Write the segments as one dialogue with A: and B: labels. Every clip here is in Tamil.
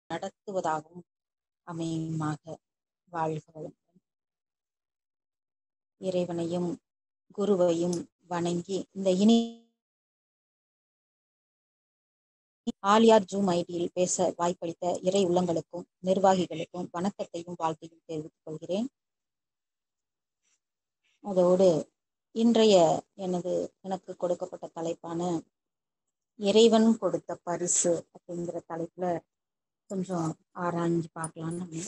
A: நடத்துவதாகவும் அமையுமாக வாழ்க வளமுடன் இறைவனையும் குருவையும் வணங்கி இந்த இனி ஆலியார் ஜூம் ஐடியில் பேச வாய்ப்பளித்த இறை உள்ளங்களுக்கும் நிர்வாகிகளுக்கும் வணக்கத்தையும் வாழ்த்தையும் தெரிவித்துக் கொள்கிறேன் அதோடு இன்றைய எனது எனக்கு கொடுக்கப்பட்ட தலைப்பான இறைவன் கொடுத்த பரிசு அப்படிங்கிற தலைப்புல கொஞ்சம் ஆராய்ஞ்சு பார்க்கலாம்னு நம்ம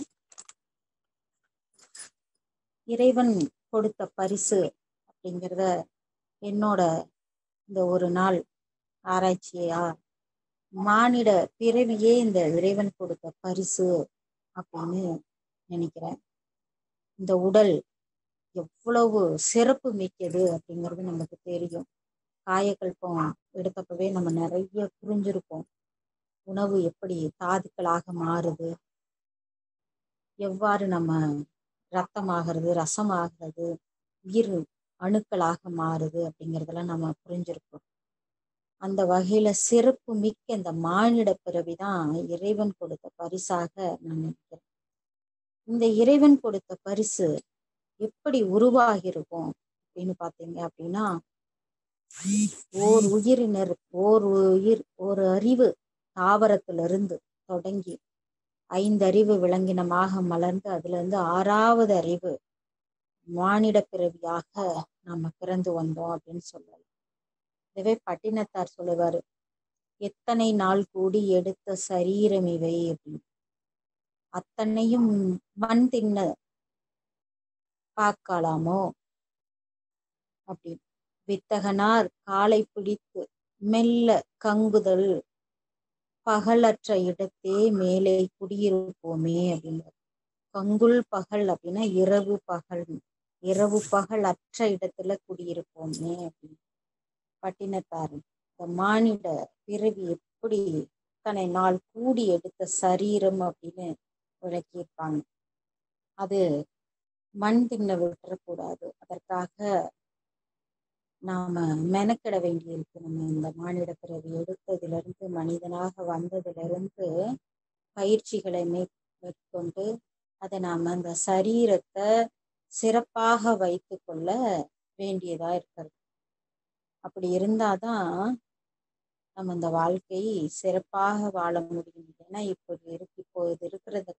A: இறைவன் கொடுத்த பரிசு அப்படிங்கிறத என்னோட இந்த ஒரு நாள் ஆராய்ச்சியா மானிட பிறவியே இந்த இறைவன் கொடுத்த பரிசு அப்படின்னு நினைக்கிறேன் இந்த உடல் எவ்வளவு சிறப்பு மிக்கது அப்படிங்கிறது நமக்கு தெரியும் காயக்கல்பம் எடுத்தப்பவே நம்ம நிறைய புரிஞ்சிருப்போம் உணவு எப்படி தாதுக்களாக மாறுது எவ்வாறு நம்ம ரத்தமாகிறது ரசமாகிறது உயிர் அணுக்களாக மாறுது அப்படிங்கிறதெல்லாம் நம்ம புரிஞ்சிருப்போம் அந்த வகையில சிறப்பு மிக்க இந்த மானிட பிறவிதான் இறைவன் கொடுத்த பரிசாக நான் நினைக்கிறேன் இந்த இறைவன் கொடுத்த பரிசு எப்படி உருவாகி இருக்கும் அப்படின்னு பாத்தீங்க அப்படின்னா ஓர் உயிரினர் ஓர் உயிர் ஒரு அறிவு தாவரத்திலிருந்து தொடங்கி ஐந்து அறிவு விலங்கினமாக மலர்ந்து அதுல இருந்து ஆறாவது அறிவு மானிட பிறவியாக நம்ம பிறந்து வந்தோம் அப்படின்னு சொல்லலாம் இதுவே பட்டினத்தார் சொல்லுவாரு எத்தனை நாள் கூடி எடுத்த சரீரம் இவை அப்படின்னு அத்தனையும் மண் தின்ன பார்க்கலாமோ அப்படின்னு வித்தகனார் காலை பிடித்து மெல்ல கங்குதல் பகலற்ற இடத்தே மேலே குடியிருப்போமே அப்படிங்கிற கங்குல் பகல் அப்படின்னா இரவு பகல் இரவு பகல் அற்ற இடத்துல குடியிருப்போமே அப்படின்னு பட்டினத்தார் இந்த மானிட பிறவி எப்படி இத்தனை நாள் கூடி எடுத்த சரீரம் அப்படின்னு விளக்கியிருப்பாங்க அது மண் தின்ன விட்டுறக்கூடாது அதற்காக நாம மெனக்கிட வேண்டியிருக்கு நம்ம இந்த மானிட பிறவி எடுத்ததுல இருந்து மனிதனாக வந்ததுல இருந்து பயிற்சிகளை மே மேற்கொண்டு அதை நாம அந்த சரீரத்தை சிறப்பாக வைத்து கொள்ள வேண்டியதா இருக்கிறது அப்படி இருந்தாதான் நம்ம இந்த வாழ்க்கை சிறப்பாக வாழ முடியும் ஏன்னா இப்போ இருக்கு இப்போ இது இருக்கிறத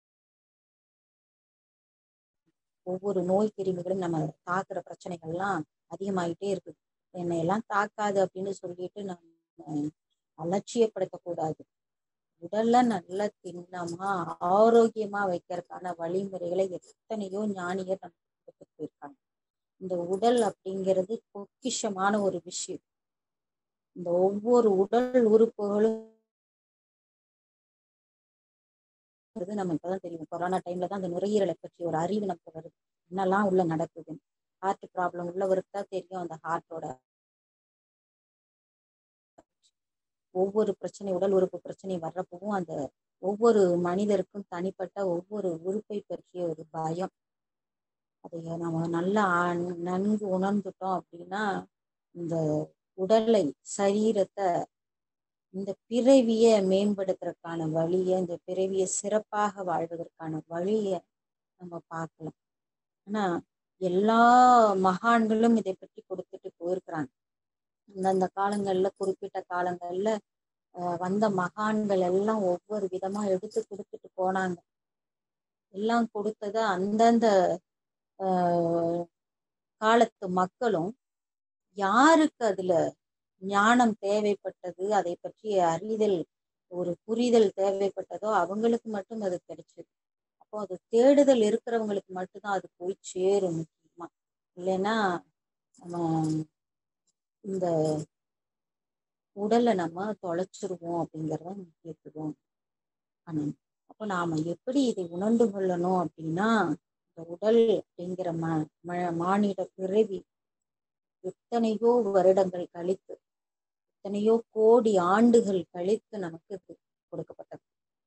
A: ஒவ்வொரு நோய் கிருமிகளும் நம்ம தாக்குற பிரச்சனைகள்லாம் அதிகமாயிட்டே இருக்குது என்னை எல்லாம் தாக்காது அப்படின்னு சொல்லிட்டு நம்ம அலட்சியப்படுத்தக்கூடாது உடல்ல நல்ல திண்ணமா ஆரோக்கியமா வைக்கிறதுக்கான வழிமுறைகளை எத்தனையோ ஞானியர் நமக்கு கொடுத்துட்டு போயிருக்காங்க இந்த உடல் அப்படிங்கிறது பொக்கிஷமான ஒரு விஷயம் இந்த ஒவ்வொரு உடல் உறுப்புகளும் நம்ம இப்பதான் தெரியும் கொரோனா டைம்ல தான் அந்த நுரையீரலை பற்றி ஒரு அறிவு நமக்கு வருது என்னெல்லாம் உள்ள நடக்குது ஹார்ட் ப்ராப்ளம் உள்ளவருக்கு தான் தெரியும் அந்த ஹார்ட்டோட ஒவ்வொரு பிரச்சனை உடல் உறுப்பு பிரச்சனை வர்றப்பவும் அந்த ஒவ்வொரு மனிதருக்கும் தனிப்பட்ட ஒவ்வொரு உறுப்பை பற்றிய ஒரு பயம் அதை நம்ம நல்லா நன்கு உணர்ந்துட்டோம் அப்படின்னா இந்த உடலை சரீரத்தை இந்த பிறவிய மேம்படுத்துறதுக்கான வழிய இந்த பிறவிய சிறப்பாக வாழ்வதற்கான வழிய நம்ம பார்க்கலாம் ஆனா எல்லா மகான்களும் இதை பற்றி கொடுத்துட்டு போயிருக்கிறாங்க அந்தந்த காலங்கள்ல குறிப்பிட்ட காலங்கள்ல வந்த மகான்கள் எல்லாம் ஒவ்வொரு விதமா எடுத்து கொடுத்துட்டு போனாங்க எல்லாம் கொடுத்தத அந்தந்த காலத்து மக்களும் யாருக்கு அதுல ஞானம் தேவைப்பட்டது அதை பற்றிய அறிதல் ஒரு புரிதல் தேவைப்பட்டதோ அவங்களுக்கு மட்டும் அது கிடைச்சது அப்போ அது தேடுதல் இருக்கிறவங்களுக்கு மட்டும்தான் அது போய் சேரும் முக்கியமா இல்லைன்னா நம்ம இந்த உடலை நம்ம தொலைச்சிருவோம் அப்படிங்கிறத முக்கியத்துவம் பண்ணணும் அப்போ நாம எப்படி இதை உணர்ந்து கொள்ளணும் அப்படின்னா இந்த உடல் அப்படிங்கிற ம மானிட பிறவி எத்தனையோ வருடங்கள் கழித்து எத்தனையோ கோடி ஆண்டுகள் கழித்து நமக்கு கொடுக்கப்பட்டது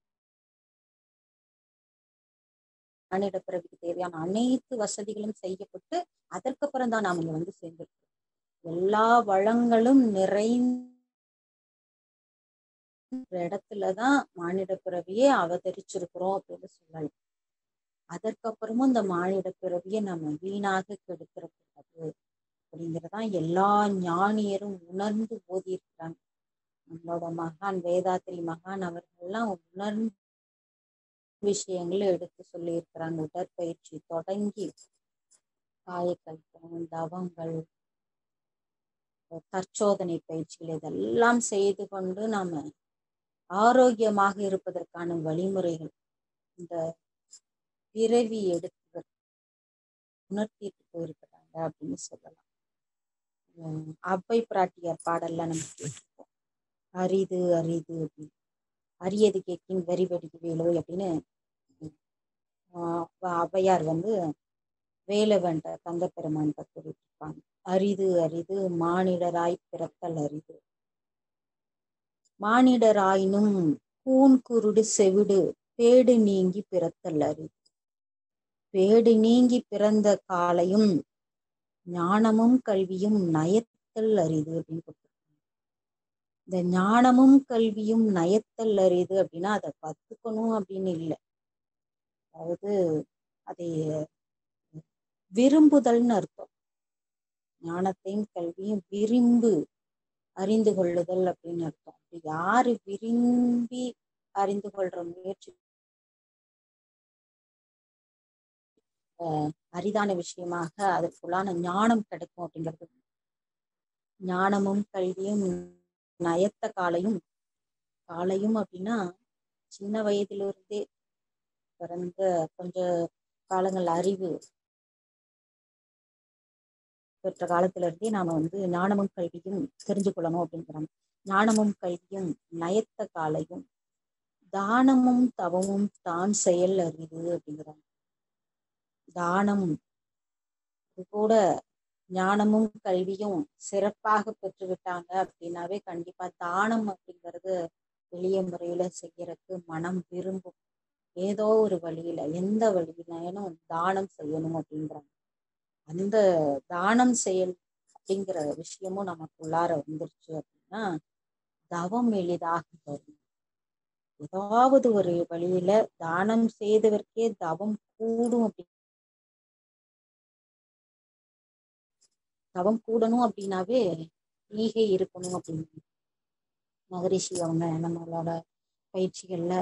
A: மானிட பிறவிக்கு தேவையான அனைத்து வசதிகளும் செய்யப்பட்டு அதற்கப்புறம் தான் நாம் இங்க வந்து சேர்ந்திருக்கோம் எல்லா வளங்களும் நிறைந்த இடத்துலதான் மானிட பிறவியே அவதரிச்சிருக்கிறோம் அப்படின்னு சொல்லலாம் அதற்கப்புறமும் இந்த மானிட பிறவியை நம்ம வீணாக கெடுக்கிற கூடாது அப்படிங்கிறதான் எல்லா ஞானியரும் உணர்ந்து ஓதி இருக்கிறாங்க நம்மளோட மகான் வேதாத்திரி மகான் அவர்கள்லாம் உணர்ந்து விஷயங்களை எடுத்து சொல்லி இருக்கிறாங்க உடற்பயிற்சி தொடங்கி காயக்கல்பம் தவங்கள் தற்சோதனை பயிற்சிகள் இதெல்லாம் செய்து கொண்டு நாம ஆரோக்கியமாக இருப்பதற்கான வழிமுறைகள் இந்த பிறவி எடுத்து உணர்த்திட்டு போயிருக்கிறாங்க அப்படின்னு சொல்லலாம் அப்பை பிராட்டியார் பாடல்ல நம்ம கேட்டிருக்கோம் அரிது அரிது அப்படின்னு அரியது கேட்கின் வரி வெடிக்கு வேலோ அப்படின்னு ஔவையார் வந்து வேலவன்ட்ட தங்க பெருமான்கிட்ட கூறியிருப்பாங்க அரிது அரிது மானிடராய் பிறத்தல் அரிது மானிடராயினும் கூன் குருடு செவிடு பேடு நீங்கி பிறத்தல் அரிது பேடு நீங்கி பிறந்த காலையும் ஞானமும் கல்வியும் நயத்தல் அரிது அப்படின்னு கொடுத்துருக்காங்க இந்த ஞானமும் கல்வியும் நயத்தல் அரிது அப்படின்னா அதை கத்துக்கணும் அப்படின்னு இல்லை அதாவது அதை விரும்புதல்னு அர்த்தம் ஞானத்தையும் கல்வியும் விரும்பு அறிந்து கொள்ளுதல் அப்படின்னு அர்த்தம் அப்படி யாரு விரும்பி அறிந்து கொள்ற முயற்சி அரிதான விஷயமாக அதற்குள்ளான ஞானம் கிடைக்கும் அப்படிங்கிறது ஞானமும் கல்வியும் நயத்த காலையும் காலையும் அப்படின்னா சின்ன வயதிலிருந்தே பிறந்த கொஞ்ச காலங்கள் அறிவு பெற்ற காலத்துல இருந்தே நாம வந்து ஞானமும் கல்வியும் தெரிஞ்சு கொள்ளணும் அப்படிங்கிறாங்க ஞானமும் கல்வியும் நயத்த காலையும் தானமும் தவமும் தான் செயல் அறிவு அப்படிங்கிறாங்க தானம் இது கூட ஞானமும் கல்வியும் சிறப்பாக பெற்று விட்டாங்க அப்படின்னாவே கண்டிப்பா தானம் அப்படிங்கிறது எளிய முறையில செய்யறதுக்கு மனம் விரும்பும் ஏதோ ஒரு வழியில எந்த வழியிலும் தானம் செய்யணும் அப்படிங்கிறாங்க அந்த தானம் செயல் அப்படிங்கிற விஷயமும் நமக்குள்ளார வந்துருச்சு அப்படின்னா தவம் எளிதாக வரும் ஏதாவது ஒரு வழியில தானம் செய்தவர்க்கே தவம் கூடும் அப்படி தவம் கூடணும் அப்படின்னாவே ஈகை இருக்கணும் அப்படின்னு மகரிஷி அவங்க நம்மளோட பயிற்சிகள்ல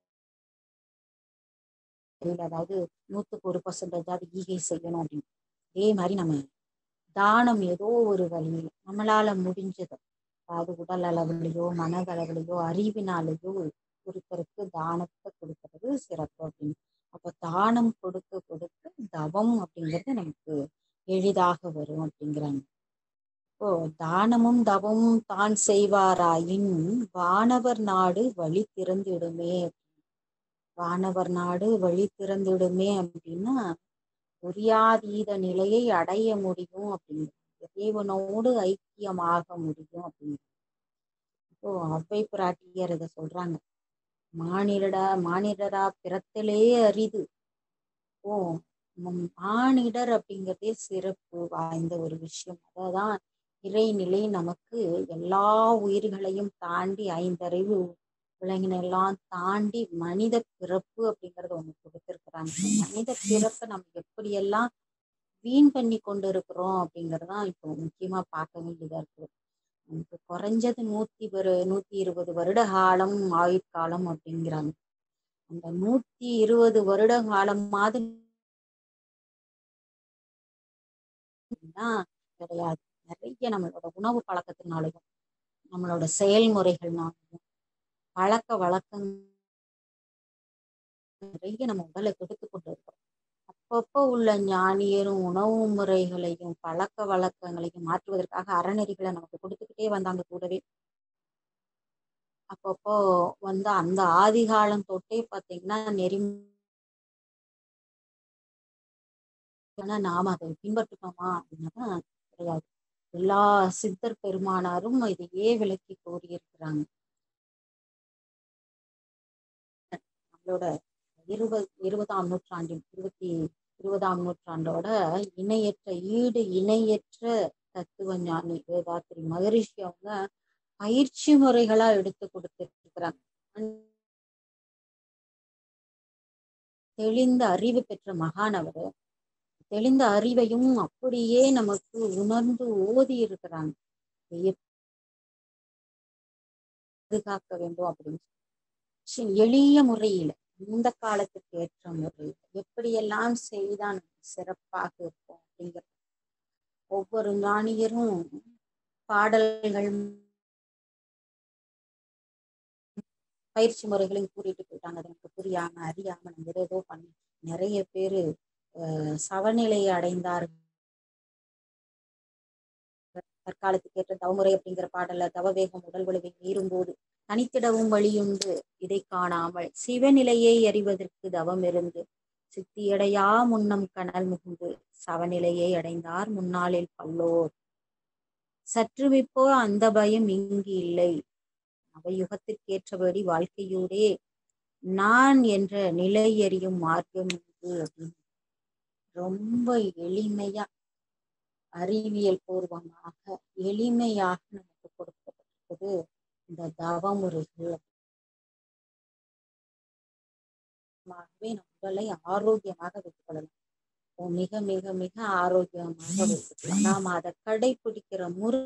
A: அதாவது நூத்துக்கு ஒரு பர்சன்டேஜாவது ஈகை செய்யணும் அப்படின்னு அதே மாதிரி நம்ம தானம் ஏதோ ஒரு வழியில் நம்மளால முடிஞ்சது அதாவது உடல் அளவுலையோ மனதளவுலையோ அறிவினாலேயோ கொடுக்கறதுக்கு தானத்தை கொடுக்கறது சிறப்பு அப்படின்னு அப்ப தானம் கொடுக்க கொடுக்க தவம் அப்படிங்கிறது நமக்கு எளிதாக வரும் அப்படிங்கிறாங்க இப்போ தானமும் தவமும் தான் செய்வாராயின் வானவர் நாடு வழி திறந்திடுமே வானவர் நாடு வழி திறந்திடுமே அப்படின்னா புரியாதீத நிலையை அடைய முடியும் அப்படிங்கிறது இறைவனோடு ஐக்கியமாக முடியும் அப்படிங்கிறது இப்போ அவ்வை பிராட்டியர் இதை சொல்றாங்க மானிடடா மானிடரா பிறத்தலே அரிது ஓ மானிடர் அப்படிங்கிறதே சிறப்பு வாய்ந்த ஒரு விஷயம் அதான் இறைநிலை நமக்கு எல்லா உயிர்களையும் தாண்டி ஐந்தறிவு விலங்கினெல்லாம் தாண்டி மனித பிறப்பு அப்படிங்கறத ஒண்ணு கொடுத்திருக்கிறாங்க மனித பிறப்பை நம்ம எப்படியெல்லாம் வீண் பண்ணி கொண்டு இருக்கிறோம் அப்படிங்கறதான் இப்போ முக்கியமா பார்க்க வேண்டியதா இருக்கு நமக்கு குறைஞ்சது நூத்தி ஒரு நூத்தி இருபது வருட காலம் ஆயுட்காலம் அப்படிங்கிறாங்க அந்த நூத்தி இருபது வருட காலமாவது கிடையாது நிறைய நம்மளோட உணவு பழக்கத்தினாலையும் நம்மளோட செயல்முறைகள்னாலையும் பழக்க வழக்கம் நிறைய நம்ம உடலை கெடுத்து கொண்டு இருக்கிறோம் அப்பப்போ உள்ள ஞானியரும் உணவு முறைகளையும் பழக்க வழக்கங்களையும் மாற்றுவதற்காக அறநெறிகளை நமக்கு கொடுத்துக்கிட்டே வந்தாங்க கூடவே அப்பப்போ வந்து அந்த ஆதி காலம் தொட்டே பார்த்தீங்கன்னா நெறி நாம அதை பின்பற்றுட்டோமா அப்படின்னா கிடையாது எல்லா சித்தர் பெருமானாரும் இதையே விளக்கி கூறியிருக்கிறாங்க நம்மளோட இருபது இருபதாம் நூற்றாண்டின் இருபத்தி இருபதாம் நூற்றாண்டோட இணையற்ற ஈடு இணையற்ற தத்துவ ஞானி வேதாத்திரி மகரிஷி அவங்க பயிற்சி முறைகளா எடுத்து கொடுத்துருக்கிறாங்க தெளிந்த அறிவு பெற்ற மகானவர் தெளிந்த அறிவையும் அப்படியே நமக்கு உணர்ந்து ஓதி இருக்கிறாங்க பாதுகாக்க வேண்டும் அப்படின்னு எளிய முறையில இந்த காலத்துக்கு ஏற்ற முறையில் எப்படியெல்லாம் செய்தான் சிறப்பாக இருக்கும் அப்படிங்கிற ஒவ்வொரு ஞானியரும் பாடல்கள் பயிற்சி முறைகளையும் கூட்டிட்டு போயிட்டாங்க அது எனக்கு புரியாம அறியாம நம்ம ஏதோ பண்ணி நிறைய பேரு அஹ் சவநிலையை அடைந்தார்கள் தற்காலத்துக்கு ஏற்ற தவமுறை அப்படிங்கிற பாடல்ல தவவேகம் உடல் வலுவை மீறும்போது தனித்திடவும் வழியுண்டு இதை காணாமல் சிவநிலையை அறிவதற்கு தவம் இருந்து சித்தியடையா முன்னம் கனல் முகுந்து சவநிலையை அடைந்தார் முன்னாளில் பல்லோர் சற்றுவிப்போ அந்த பயம் இங்கு இல்லை அவையுகத்திற்கேற்றபடி வாழ்க்கையோடே நான் என்ற நிலை எறியும் மார்க்கம் இது அப்படின்னு ரொம்ப எளிமையா அறிவியல் பூர்வமாக எளிமையாக நமக்கு கொடுக்கப்பட்டிருப்பது இந்த தவமுறைகள் நம் உடலை ஆரோக்கியமாக வைத்துக் கொள்ளலாம் மிக மிக மிக ஆரோக்கியமாக வைத்துக்கலாம் நாம் அதை கடைபிடிக்கிற முறை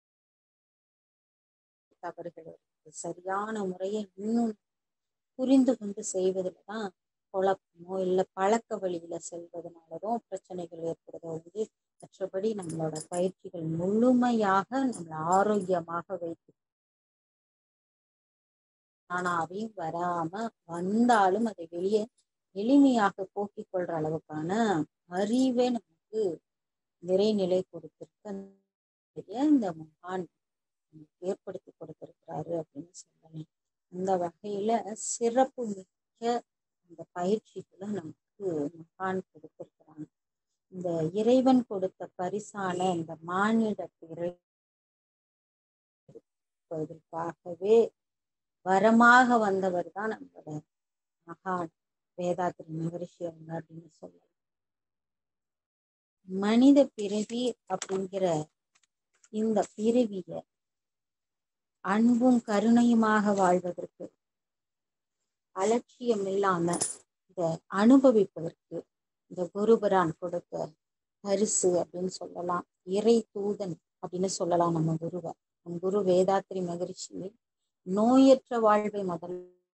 A: தவறுகள் சரியான முறையை இன்னும் புரிந்து கொண்டு செய்வதில் தான் குழப்பமோ இல்லை பழக்க வழியில செல்வதனாலதான் பிரச்சனைகள் ஏற்படுதோ வந்து மற்றபடி நம்மளோட பயிற்சிகள் முழுமையாக நம்மளை ஆரோக்கியமாக வைத்து ஆனாவையும் வராம வந்தாலும் அதை வெளியே எளிமையாக போக்கிக் கொள்ற அளவுக்கான அறிவே நமக்கு நிறைநிலை கொடுத்திருக்க இந்த மகான் ஏற்படுத்தி கொடுத்திருக்கிறாரு அப்படின்னு சொல்லலாம் அந்த வகையில சிறப்பு மிக்க இந்த பயிற்சிகளை நமக்கு மகான் கொடுத்திருக்கிறாங்க இந்த இறைவன் கொடுத்த பரிசான இந்த மானிட பிறை இதற்காகவே வரமாக வந்தவர் தான் நம்மளோட மகான் வேதாத்திரி மகரிஷி அவங்க அப்படின்னு சொல்லலாம் மனித பிறவி அப்படிங்கிற இந்த பிறவிய அன்பும் கருணையுமாக வாழ்வதற்கு அலட்சியம் இல்லாம இத அனுபவிப்பதற்கு இந்த குருபரான் கொடுத்த பரிசு அப்படின்னு சொல்லலாம் இறை தூதன் அப்படின்னு சொல்லலாம் நம்ம குருவை நம் குரு வேதாத்திரி மகரிஷி நோயற்ற வாழ்வை முதல்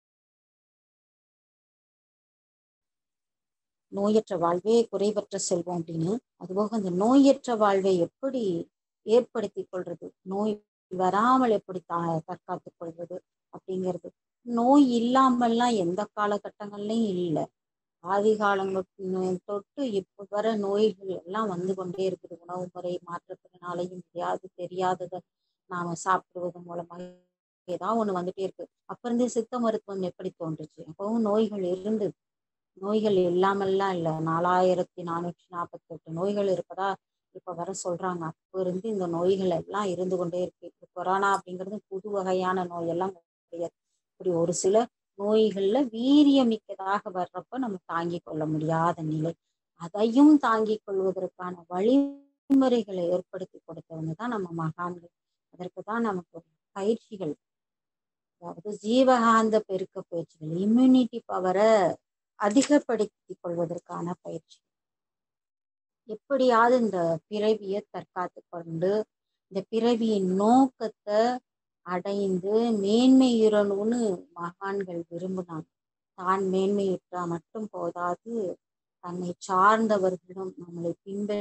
A: நோயற்ற வாழ்வே குறைவற்ற செல்வம் அப்படின்னு அதுபோக அந்த நோயற்ற வாழ்வை எப்படி ஏற்படுத்தி கொள்றது நோய் வராமல் எப்படி தா தற்காத்துக் கொள்வது அப்படிங்கிறது நோய் இல்லாமல்லாம் எந்த காலகட்டங்கள்லயும் இல்லை ஆதி காலங்கள் தொட்டு இப்ப வர நோய்கள் எல்லாம் வந்து கொண்டே இருக்குது உணவு முறை மாற்றத்தினாலையும் தெரியாது தெரியாததை நாம சாப்பிடுவது மூலமாக ஏதாவது ஒண்ணு வந்துட்டே இருக்கு அப்ப இருந்தே சித்த மருத்துவம் எப்படி தோன்றுச்சு அப்பவும் நோய்கள் இருந்தது நோய்கள் இல்லாமல்லாம் இல்லை நாலாயிரத்தி நானூற்றி நாற்பத்தி எட்டு நோய்கள் இருப்பதா இப்ப வர சொல்றாங்க அப்ப இருந்து இந்த நோய்கள் எல்லாம் இருந்து கொண்டே இருக்கு இப்ப கொரோனா அப்படிங்கிறது புது வகையான நோய் எல்லாம் கிடையாது இப்படி ஒரு சில நோய்கள்ல வீரியமிக்கதாக வர்றப்ப நம்ம தாங்கிக் கொள்ள முடியாத நிலை அதையும் தாங்கிக் கொள்வதற்கான வழிமுறைகளை ஏற்படுத்தி கொடுத்தவங்க தான் நம்ம மகான்கள் அதற்கு தான் நமக்கு பயிற்சிகள் அதாவது ஜீவகாந்த பெருக்க பயிற்சிகள் இம்யூனிட்டி பவரை அதிகப்படுத்தி கொள்வதற்கான பயிற்சி எப்படியாவது இந்த பிறவியை தற்காத்து கொண்டு இந்த பிறவியின் நோக்கத்தை அடைந்து மேன்மையுறணும்னு மகான்கள் விரும்பினாங்க தான் மேன்மையுற்றா மட்டும் போதாது தன்னை சார்ந்தவர்களும் நம்மளை பின்ப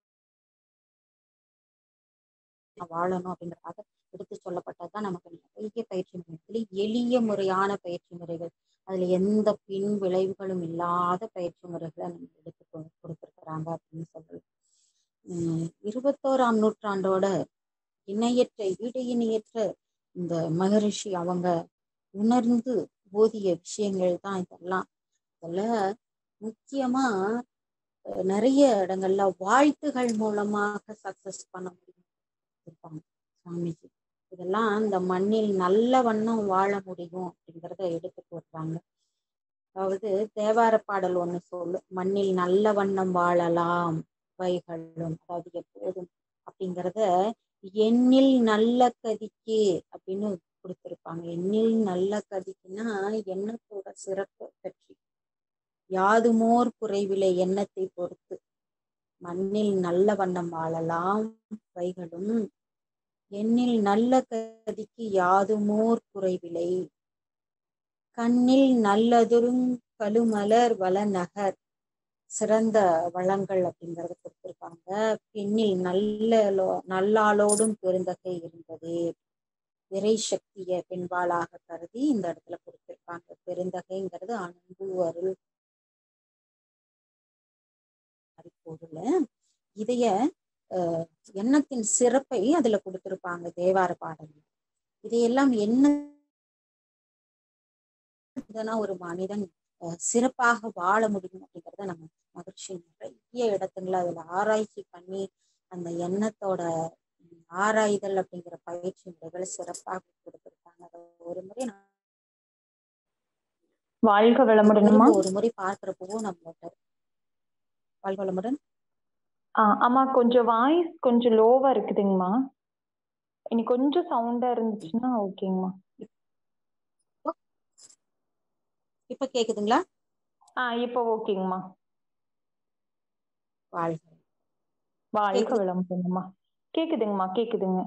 A: வாழணும் அப்படிங்கிறதாக எடுத்து சொல்லப்பட்டதுதான் நமக்கு நிறைய பயிற்சி முறைகள் எளிய முறையான பயிற்சி முறைகள் அதுல எந்த பின் விளைவுகளும் இல்லாத பயிற்சி முறைகளை நம்ம எடுத்து கொடுத்துருக்குறாங்க அப்படின்னு சொல்லலாம் உம் இருபத்தோராம் நூற்றாண்டோட இணையற்ற ஈடு இணையற்ற இந்த மகரிஷி அவங்க உணர்ந்து போதிய விஷயங்கள் தான் இதெல்லாம் இதுல முக்கியமா நிறைய இடங்கள்ல வாழ்த்துகள் மூலமாக சக்சஸ் பண்ண முடியும் இருப்பாங்க சுவாமிஜி இதெல்லாம் இந்த மண்ணில் நல்ல வண்ணம் வாழ முடியும் அப்படிங்கிறத எடுத்து போடுறாங்க அதாவது தேவார பாடல் ஒண்ணு சொல்லு மண்ணில் நல்ல வண்ணம் வாழலாம் வைகளும் அதாவது எப்போதும் அப்படிங்கிறத எண்ணில் நல்ல கதிக்கு அப்படின்னு கொடுத்திருப்பாங்க எண்ணில் நல்ல கதிக்குன்னா எண்ணத்தோட சிறப்பு பற்றி யாதுமோர் குறைவிலை எண்ணத்தை பொறுத்து மண்ணில் நல்ல வண்ணம் வாழலாம் வைகளும் எண்ணில் நல்ல கதிக்கு யாதுமோர் குறைவிலை கண்ணில் நல்லதுரும் கழுமலர் வளநகர் சிறந்த வளங்கள் அப்படிங்கறத கொடுத்திருக்காங்க பெண்ணில் நல்ல நல்லாளோடும் பெருந்தகை இருந்தது விரை சக்திய பெண்பாளாக கருதி இந்த இடத்துல கொடுத்திருக்காங்க பெருந்தகைங்கிறது அன்பு அருள் பொருள் இதைய அஹ் எண்ணத்தின் சிறப்பை அதுல கொடுத்திருப்பாங்க தேவார பாடல் இதையெல்லாம் என்ன ஒரு மனிதன் சிறப்பாக வாழ முடியும் அப்படிங்கிறத நம்ம மகிழ்ச்சி நிறைய இடத்துல அதுல ஆராய்ச்சி பண்ணி அந்த எண்ணத்தோட ஆராய்தல் அப்படிங்கிற பயிற்சி முறைகளை சிறப்பாக கொடுத்திருக்காங்க அதை ஒரு முறை
B: வாழ்க வளமுடனுமா
A: ஒரு முறை பார்க்கிறப்போ நம்மளோட வாழ்க வளமுடன்
B: ஆமா கொஞ்சம் வாய்ஸ் கொஞ்சம் லோவா இருக்குதுங்கம்மா இனி கொஞ்சம் சவுண்டா இருந்துச்சுன்னா ஓகேங்கம்மா
A: இப்ப கேக்குதுங்களா
B: ஆஹ் இப்ப ஓகேங்கம்மா
A: வாழ்க
B: வாழ்க வளமுடன்மா கேக்குதுங்கம்மா கேக்குதுங்க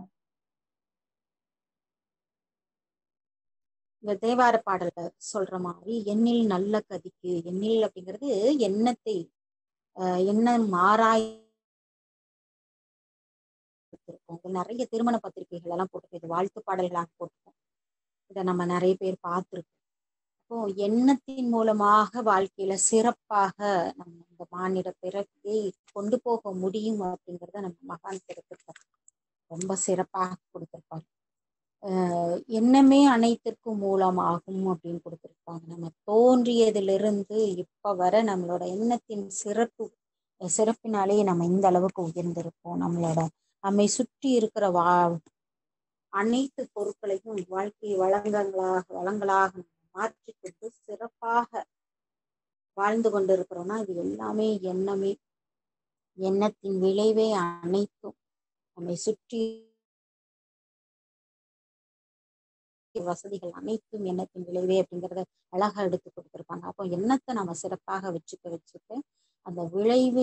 A: இந்த தேவார பாடல்கள் சொல்ற மாதிரி எண்ணில் நல்ல கதிக்கு எண்ணில் அப்படிங்கிறது எண்ணத்தை ஆஹ் எண்ணம் மாறாய் நிறைய திருமண பத்திரிகைகள் எல்லாம் போட்டுருக்கு வாழ்த்து பாடல்களாக போட்டிருக்கோம் இதை நம்ம நிறைய பேர் பார்த்துருக்கோம் அப்போ எண்ணத்தின் மூலமாக வாழ்க்கையில சிறப்பாக நம்ம இந்த மானிட பிறவியை கொண்டு போக முடியும் அப்படிங்கிறத நம்ம மகான் கொடுத்திருக்காரு ரொம்ப சிறப்பாக கொடுத்திருப்பாரு ஆஹ் எண்ணமே அனைத்திற்கும் மூலமாகும் அப்படின்னு கொடுத்திருப்பாங்க நம்ம தோன்றியதிலிருந்து இப்ப வர நம்மளோட எண்ணத்தின் சிறப்பு சிறப்பினாலே நம்ம இந்த அளவுக்கு உயர்ந்திருப்போம் நம்மளோட நம்மை சுற்றி இருக்கிற வா அனைத்து பொருட்களையும் வாழ்க்கை வளங்களாக வளங்களாக மாற்றிக்கொண்டு சிறப்பாக வாழ்ந்து கொண்டிருக்கிறோம்னா இது எல்லாமே எண்ணமே எண்ணத்தின் விளைவே அனைத்தும் நம்மை சுற்றி வசதிகள் அனைத்தும் எண்ணத்தின் விளைவே அப்படிங்கறத அழகா எடுத்து கொடுத்திருப்பாங்க அப்போ எண்ணத்தை நம்ம சிறப்பாக வச்சுக்க வச்சுக்க அந்த விளைவு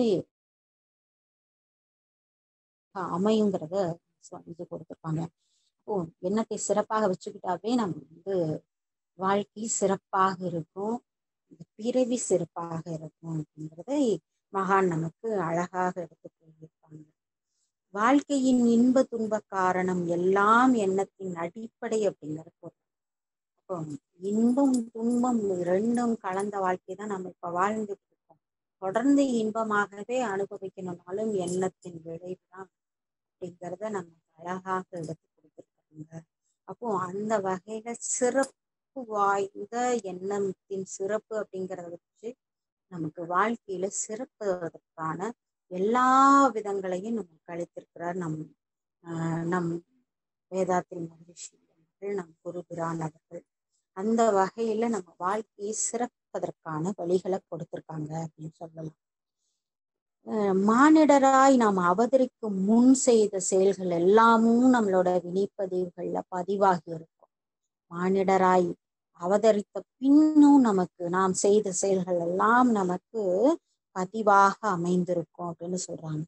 A: அமையுங்கிறத செஞ்சு கொடுத்துருப்பாங்க ஓ எண்ணத்தை சிறப்பாக வச்சுக்கிட்டாவே நம்ம வந்து வாழ்க்கை சிறப்பாக இருக்கும் இந்த பிறவி சிறப்பாக இருக்கும் அப்படிங்கிறதை மகான் நமக்கு அழகாக எடுத்து கூறியிருப்பாங்க வாழ்க்கையின் இன்ப துன்ப காரணம் எல்லாம் எண்ணத்தின் அடிப்படை அப்படிங்கிற பொருள் அப்போ இன்பம் துன்பம் ரெண்டும் கலந்த வாழ்க்கை தான் நம்ம இப்ப வாழ்ந்துட்டு இருக்கோம் தொடர்ந்து இன்பமாகவே அனுபவிக்கணும்னாலும் எண்ணத்தின் விளைவு தான் அப்படிங்கிறத நம்ம அழகாக எடுத்து கொடுத்துருக்காங்க அப்போ அந்த வகையில சிறப்பு வாய்ந்த எண்ணத்தின் சிறப்பு அப்படிங்கிறத வச்சு நமக்கு வாழ்க்கையில சிறப்பதற்கான எல்லா விதங்களையும் நமக்கு அளித்திருக்கிறார் நம் ஆஹ் நம் வேதாத்திரி மகிழ்ச்சி அவர்கள் நம் குருபிரான் அவர்கள் அந்த வகையில நம்ம வாழ்க்கையை சிறப்பதற்கான வழிகளை கொடுத்திருக்காங்க அப்படின்னு சொல்லலாம் மானிடராய் நாம் அவதரிக்கும் முன் செய்த செயல்கள் எல்லாமும் நம்மளோட வினைப்பதிவுகள்ல பதிவாகி இருக்கும் மானிடராய் அவதரித்த பின்னும் நமக்கு நாம் செய்த செயல்கள் எல்லாம் நமக்கு பதிவாக அமைந்திருக்கும் அப்படின்னு சொல்றாங்க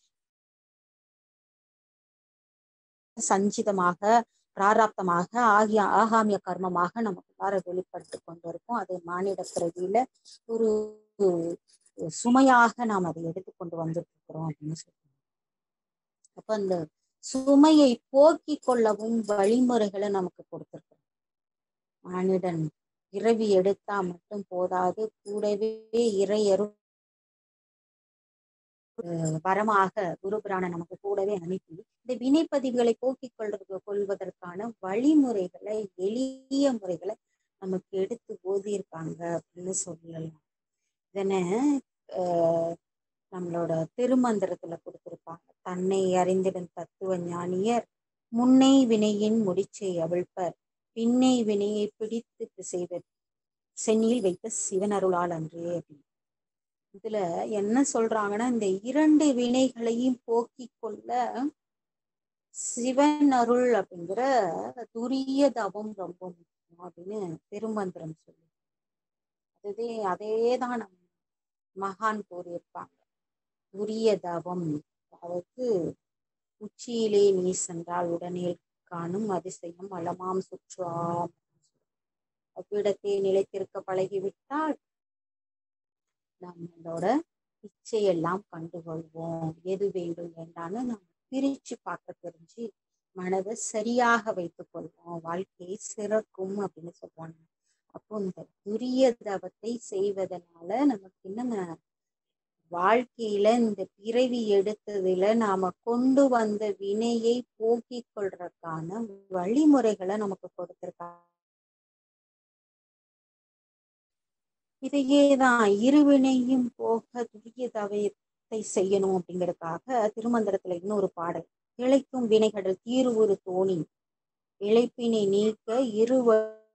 A: சஞ்சிதமாக பிராராப்தமாக ஆகிய ஆகாமிய கர்மமாக நமக்குள்ளார வெளிப்பட்டு கொண்டிருக்கும் அது மானிட பிறவியில ஒரு சுமையாக நாம் அதை எடுத்துக்கொண்டு வந்துட்டு இருக்கிறோம் அப்படின்னு சொல்றாங்க அப்ப அந்த சுமையை போக்கி கொள்ளவும் வழிமுறைகளை நமக்கு கொடுத்திருக்கிறோம் மானிடன் பிறவி எடுத்தா மட்டும் போதாது கூடவே இறையரு வரமாக குருபிரான நமக்கு கூடவே அனுப்பி இந்த வினைப்பதிவுகளை போக்கிக் கொள்றது கொள்வதற்கான வழிமுறைகளை எளிய முறைகளை நமக்கு எடுத்து ஓதியிருக்காங்க அப்படின்னு சொல்லலாம் இதனை ஆஹ் நம்மளோட திருமந்திரத்துல கொடுத்திருப்பாங்க தன்னை அறிந்திடும் தத்துவ ஞானியர் முன்னை வினையின் முடிச்சை அவிழ்ப்பர் பின்னை வினையை பிடித்து செய்வர் சென்னியில் வைத்த சிவன் அருளால் அன்றே அப்படின்னு இதுல என்ன சொல்றாங்கன்னா இந்த இரண்டு வினைகளையும் போக்கிக் கொள்ள சிவன் அருள் அப்படிங்கிற துரிய தவம் ரொம்ப முக்கியம் அப்படின்னு திருமந்திரம் சொல்லு அதுவே அதே தான் நம் மகான் கூறியிருப்பாங்க உரிய தவம் அதாவது உச்சியிலே நீ சென்றால் உடனே காணும் அதிசயம் வளமாம் சுற்றாம் அவ்விடத்தை நிலைத்திருக்க பழகிவிட்டால் நம்மளோட இச்சையெல்லாம் கண்டுகொள்வோம் எது வேண்டும் வேண்டாம்னு நம்ம பிரிச்சு பார்க்க தெரிஞ்சு மனதை சரியாக வைத்துக் கொள்வோம் வாழ்க்கையை சிறக்கும் அப்படின்னு சொல்லுவாங்க அப்போ இந்த துரிய தவத்தை செய்வதனால நமக்கு என்னங்க வாழ்க்கையில இந்த பிறவி எடுத்ததுல நாம கொண்டு வந்த வினையை போக்கிக் கொள்றதுக்கான வழிமுறைகளை நமக்கு கொடுத்திருக்காங்க இதையேதான் இருவினையும் போக துரிய தவத்தை செய்யணும் அப்படிங்கறதுக்காக திருமந்திரத்துல இன்னொரு பாடல் இழைக்கும் வினைகடல் தீர்வுறு தோணி இழைப்பினை நீக்க இருவ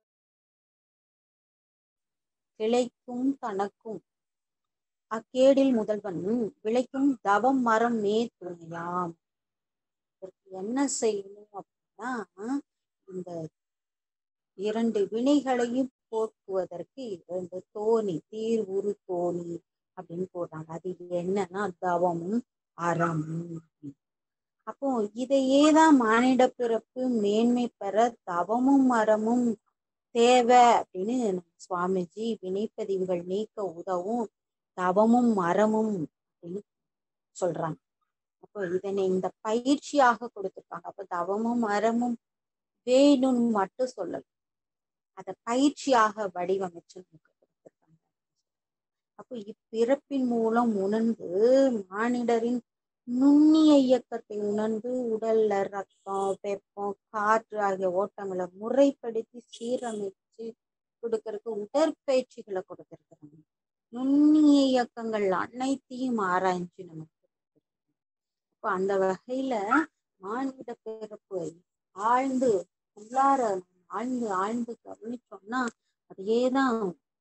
A: கிளைக்கும் தனக்கும் அக்கேடில் முதல்வன் விளைக்கும் தவம் மரம் மே துணையாம் இதற்கு என்ன செய்யணும் அப்படின்னா இந்த இரண்டு வினைகளையும் போக்குவதற்கு இரண்டு தோணி தீர்வுரு தோணி அப்படின்னு போடுறாங்க அது என்னன்னா தவமும் அறமும் அப்போ இதையே தான் மானிட பிறப்பு மேன்மை பெற தவமும் அறமும் தேவை அப்படின்னு சுவாமிஜி வினைப்பதிவுகள் நீக்க உதவும் தவமும் மரமும் அப்படின்னு சொல்றாங்க அப்போ இதனை இந்த பயிற்சியாக கொடுத்திருக்காங்க அப்ப தவமும் மரமும் வேணும்னு மட்டும் சொல்லல அத பயிற்சியாக வடிவமைச்சு நமக்கு கொடுத்திருக்காங்க அப்போ இப்பிறப்பின் மூலம் உணர்ந்து மானிடரின் நுண்ணிய இயக்கத்தை உணர்ந்து உடல்ல ரத்தம் வெப்பம் காற்று ஆகிய ஓட்டங்களை முறைப்படுத்தி சீரமைச்சு கொடுக்கறதுக்கு உடற்பயிற்சிகளை கொடுத்திருக்கிறாங்க நுண்ணிய இயக்கங்கள் அனைத்தையும் ஆராய்ஞ்சு நமக்கு அப்போ அந்த வகையில மானிட பிறப்பு ஆழ்ந்து உள்ளார ஆழ்ந்து ஆழ்ந்து கவனிச்சோம்னா அதையேதான்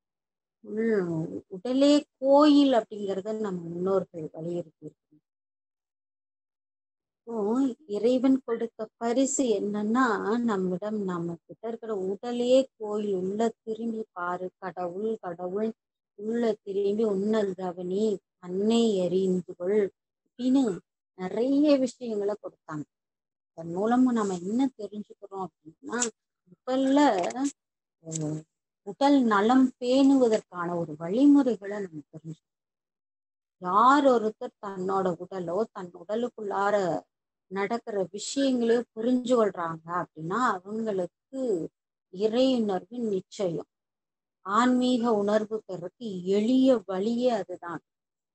A: உடலே கோயில் அப்படிங்கறத நம்ம முன்னோர்கள் வலியுறுத்தி இருக்கோம் இறைவன் கொடுத்த பரிசு என்னன்னா நம்மிடம் நம்ம கிட்ட இருக்கிற உடலே கோயில் உள்ள திரும்பி பாரு கடவுள் கடவுள் உள்ள திரும்பி உன்னல் கவனி அன்னை எறிந்து கொள் அப்படின்னு நிறைய விஷயங்களை கொடுத்தாங்க அதன் மூலமா நம்ம என்ன தெரிஞ்சுக்கிறோம் அப்படின்னா உடல்ல உடல் நலம் பேணுவதற்கான ஒரு வழிமுறைகளை நம்ம தெரிஞ்சுக்கணும் யார் ஒருத்தர் தன்னோட உடலோ தன் உடலுக்குள்ளார நடக்கிற விஷயங்களையோ புரிஞ்சு கொள்றாங்க அப்படின்னா அவங்களுக்கு இறை உணர்வு நிச்சயம் ஆன்மீக உணர்வு பெறக்கு எளிய வழியே அதுதான்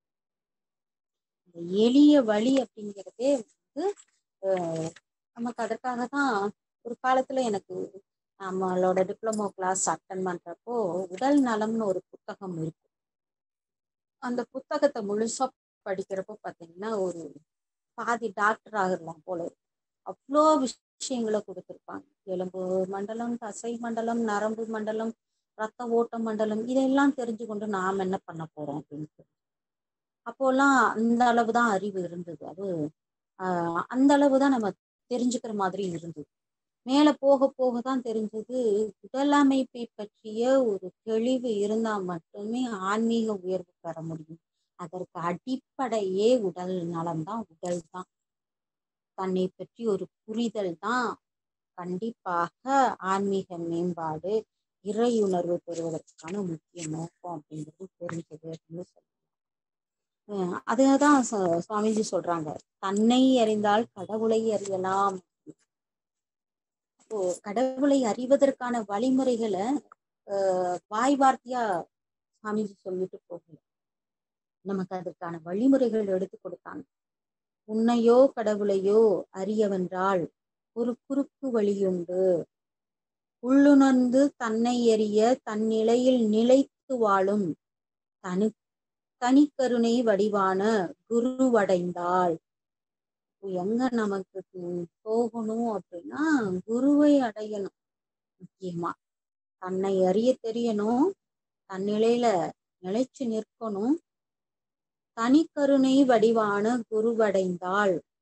A: இந்த எளிய வழி அப்படிங்கிறதே வந்து நமக்கு அதற்காக தான் ஒரு காலத்துல எனக்கு நம்மளோட டிப்ளமோ கிளாஸ் அட்டன் பண்றப்போ உடல் நலம்னு ஒரு புத்தகம் இருக்கு அந்த புத்தகத்தை முழுசா படிக்கிறப்போ பாத்தீங்கன்னா ஒரு பாதி டாக்டர் ஆகிடலாம் போல அவ்வளோ விஷயங்களை கொடுத்துருப்பாங்க எலும்பு மண்டலம் தசை மண்டலம் நரம்பு மண்டலம் ரத்த ஓட்ட மண்டலம் இதெல்லாம் தெரிஞ்சு கொண்டு நாம் என்ன பண்ண போறோம் அப்படின்னு அப்போல்லாம் அந்த அளவு தான் அறிவு இருந்தது அது ஆஹ் அந்த அளவு தான் நம்ம தெரிஞ்சுக்கிற மாதிரி இருந்தது மேல போக போக தான் தெரிஞ்சது உடலமைப்பை பற்றிய ஒரு தெளிவு இருந்தா மட்டுமே ஆன்மீக உயர்வு பெற முடியும் அதற்கு அடிப்படையே உடல் நலம் தான் உடல் தான் தன்னை பற்றி ஒரு புரிதல் தான் கண்டிப்பாக ஆன்மீக மேம்பாடு இறையுணர்வு பெறுவதற்கான முக்கிய நோக்கம் அப்படிங்கிறது தெரிஞ்சது அப்படின்னு சொல்லுவாங்க அதுதான் சுவாமிஜி சொல்றாங்க தன்னை அறிந்தால் கடவுளை அறியலாம் இப்போ கடவுளை அறிவதற்கான வழிமுறைகளை ஆஹ் வாய் வார்த்தையா சுவாமிஜி சொல்லிட்டு போகல நமக்கு அதற்கான வழிமுறைகள் எடுத்து கொடுத்தாங்க உன்னையோ கடவுளையோ அறியவென்றால் ஒரு குறுக்கு வழியுண்டு உள்ளுணர்ந்து தன்னை எறிய தன் நிலையில் நிலைத்து வாழும் தனு தனிக்கருணை வடிவான குருவடைந்தாள் எங்க நமக்கு போகணும் அப்படின்னா குருவை அடையணும் முக்கியமா தன்னை அறிய தெரியணும் தன் நிலையில நிலைச்சு நிற்கணும் தனிக்கருணை வடிவான குருவடைந்தாள்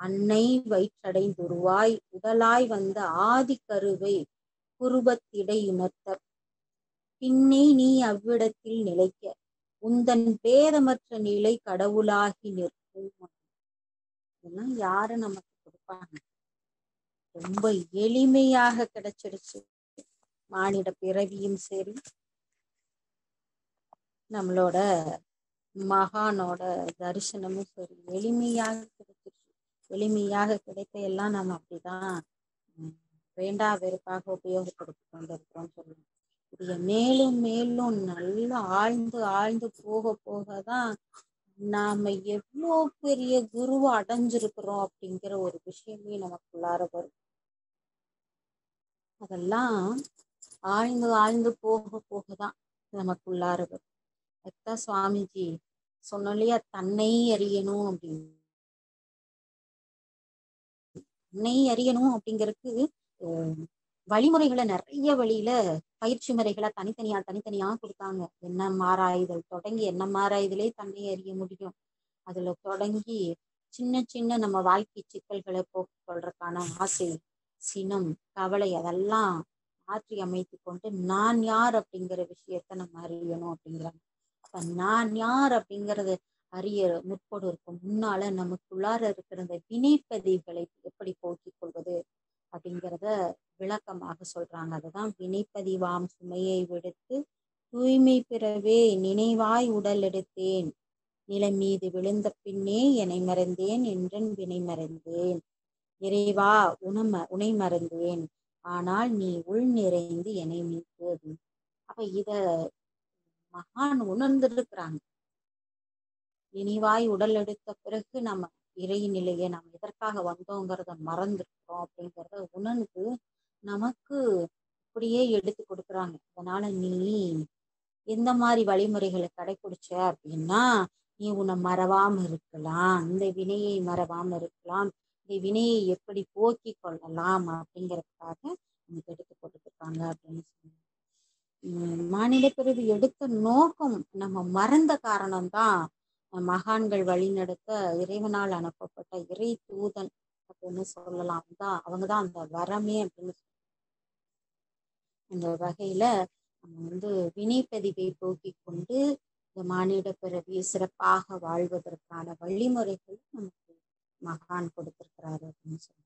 A: அன்னை வயிற்றடைந்துருவாய் உடலாய் வந்த ஆதி கருவை குருபத்திடை உணர்த்த பின்னே நீ அவ்விடத்தில் நிலைக்க உந்தன் பேதமற்ற நிலை கடவுளாகி நிற்கும் இதெல்லாம் யாரு நமக்கு கொடுப்பாங்க ரொம்ப எளிமையாக கிடைச்சிருச்சு மானிட பிறவியும் சரி நம்மளோட மகானோட தரிசனமும் சரி எளிமையாக கிடைச்சிருச்சு எளிமையாக கிடைத்த எல்லாம் நம்ம அப்படிதான் உம், வேண்டா வெறுப்பாக உபயோகப்படுத்தி கொண்டிருக்கிறோம் சொல்லலாம் இது மேலும் மேலும் நல்லா ஆழ்ந்து ஆழ்ந்து போக போகதான் நாம எவ்வளோ பெரிய குருவை அடைஞ்சிருக்கிறோம் அப்படிங்கிற ஒரு விஷயமே நமக்குள்ளார வரும் அதெல்லாம் ஆழ்ந்து ஆழ்ந்து போக போகதான் நமக்குள்ளார வரும் அதுதான் சுவாமிஜி சொன்னோம் இல்லையா தன்னை அறியணும் அப்படின்னு தன்னை அறியணும் அப்படிங்கறதுக்கு அஹ், வழிமுறைகளை நிறைய வழியில பயிற்சி முறைகளை தனித்தனியா தனித்தனியா கொடுத்தாங்க எண்ணம் ஆராய்தல் தொடங்கி எண்ணம் ஆராய்தலே தன்னை அறிய முடியும் அதுல தொடங்கி சின்ன சின்ன நம்ம வாழ்க்கை சிக்கல்களை போக்கிக் கொள்றதுக்கான ஆசை சினம் கவலை அதெல்லாம் மாற்றி அமைத்து கொண்டு நான் யார் அப்படிங்கிற விஷயத்த நம்ம அறியணும் அப்படிங்கிறாங்க அப்ப நான் யார் அப்படிங்கறது அறிய முற்படுவதற்கு முன்னால நமக்குள்ளார இருக்கிற இந்த வினைப்பதிவுகளை எப்படி போக்கிக் கொள்வது அப்படிங்கிறத விளக்கமாக சொல்றாங்க அதுதான் வினைப்பதிவாம் சுமையை விடுத்து தூய்மை பெறவே நினைவாய் உடல் எடுத்தேன் நிலை மீது விழுந்த பின்னே என்னை மறந்தேன் என்றன் வினை மறந்தேன் இறைவா உணம உனை மறந்தேன் ஆனால் நீ உள் நிறைந்து என்னை மீட்டு அப்படின்னு அப்ப இத மகான் உணர்ந்திருக்கிறாங்க இனிவாய் உடல் எடுத்த பிறகு நம்ம இறை நிலையை நம்ம எதற்காக வந்தோங்கிறத மறந்துருக்கிறோம் அப்படிங்கிறத உணர்ந்து நமக்கு அப்படியே எடுத்து கொடுக்குறாங்க அதனால நீ எந்த மாதிரி வழிமுறைகளை கடைபிடிச்ச அப்படின்னா நீ உன்னை மறவாம இருக்கலாம் இந்த வினையை மறவாம இருக்கலாம் இந்த வினையை எப்படி போக்கிக் கொள்ளலாம் அப்படிங்கிறதுக்காக நமக்கு எடுத்து கொடுத்துருக்காங்க அப்படின்னு சொன்னாங்க உம் மானிட பிறவி எடுத்த நோக்கம் நம்ம மறந்த காரணம்தான் மகான்கள் வழிநடத்த இறைவனால் அனுப்பப்பட்ட இறை தூதன் அப்படின்னு சொல்லலாம் தான் அவங்கதான் அந்த வரமே அப்படின்னு சொல்லலாம். அந்த வகையில நம்ம வந்து வினைப்பதிவை போக்கிக் கொண்டு இந்த மானிட பிறவியை சிறப்பாக வாழ்வதற்கான வழிமுறைகள் நமக்கு மகான் கொடுத்திருக்கிறாரு அப்படின்னு சொல்றாங்க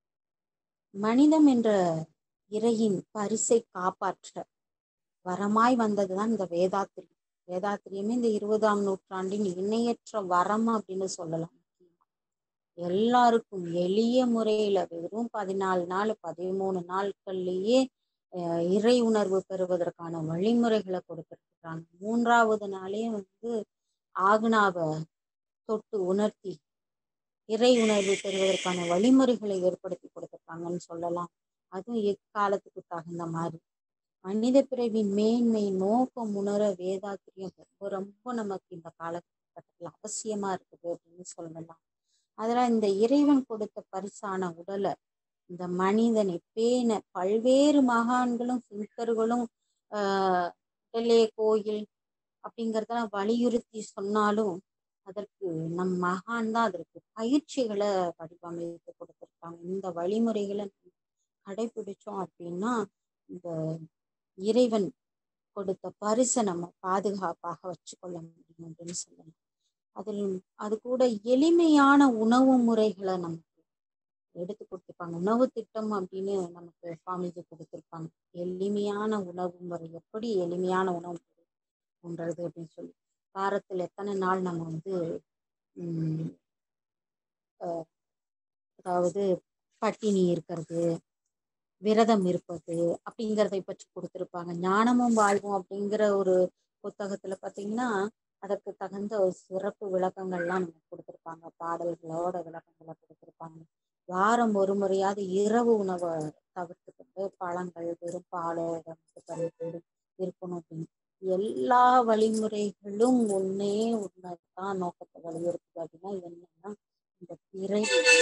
A: மனிதம் என்ற இறையின் பரிசை காப்பாற்ற வரமாய் வந்ததுதான் இந்த வேதாத்திரி வேதாத்திரியமே இந்த இருபதாம் நூற்றாண்டின் இணையற்ற வரம் அப்படின்னு சொல்லலாம் எல்லாருக்கும் எளிய முறையில வெறும் பதினாலு நாள் பதிமூணு நாட்கள்லயே அஹ் இறை உணர்வு பெறுவதற்கான வழிமுறைகளை கொடுத்துருக்காங்க மூன்றாவது நாளே வந்து ஆகுனாவை தொட்டு உணர்த்தி இறை உணர்வு பெறுவதற்கான வழிமுறைகளை ஏற்படுத்தி கொடுத்துருக்காங்கன்னு சொல்லலாம் அதுவும் எக்காலத்துக்கு தகுந்த மாதிரி மனித பிறவின் மேன்மை நோக்கம் உணர வேதாத்திரியம் ரொம்ப ரொம்ப நமக்கு இந்த காலகட்டத்துல அவசியமா இருக்குது அப்படின்னு சொல்லலாம் அதெல்லாம் இந்த இறைவன் கொடுத்த பரிசான உடலை இந்த மனிதனை பேண பல்வேறு மகான்களும் சித்தர்களும் ஆஹ் உடலே கோயில் அப்படிங்கறதெல்லாம் வலியுறுத்தி சொன்னாலும் அதற்கு நம் மகான் தான் அதற்கு பயிற்சிகளை வடிவமைத்து கொடுத்திருக்காங்க இந்த வழிமுறைகளை கடைபிடிச்சோம் அப்படின்னா இந்த இறைவன் கொடுத்த பரிசை நம்ம பாதுகாப்பாக வச்சுக்கொள்ள முடியும் அப்படின்னு சொல்லலாம் அதில் அது கூட எளிமையான உணவு முறைகளை நமக்கு எடுத்து கொடுத்துருப்பாங்க உணவு திட்டம் அப்படின்னு நமக்கு சுவாமிஜி கொடுத்துருப்பாங்க எளிமையான உணவு முறை எப்படி எளிமையான உணவு முறை பண்றது அப்படின்னு சொல்லி வாரத்துல எத்தனை நாள் நம்ம வந்து உம் அஹ் அதாவது பட்டினி இருக்கிறது விரதம் இருப்பது அப்படிங்கிறதை பற்றி கொடுத்திருப்பாங்க ஞானமும் வாழ்வும் அப்படிங்கிற ஒரு புத்தகத்துல பாத்தீங்கன்னா அதற்கு தகுந்த ஒரு சிறப்பு விளக்கங்கள்லாம் நமக்கு கொடுத்திருப்பாங்க பாடல்களோட விளக்கங்களை கொடுத்திருப்பாங்க வாரம் ஒரு முறையாவது இரவு உணவை தவிர்த்துக்கிட்டு பழங்கள் வெறும் பாலோட மட்டும் இருக்கணும் அப்படின்னு எல்லா வழிமுறைகளும் ஒன்னே ஒன்னதான் நோக்கத்தை வலியுறுத்துது அப்படின்னா என்னன்னா இந்த பிறை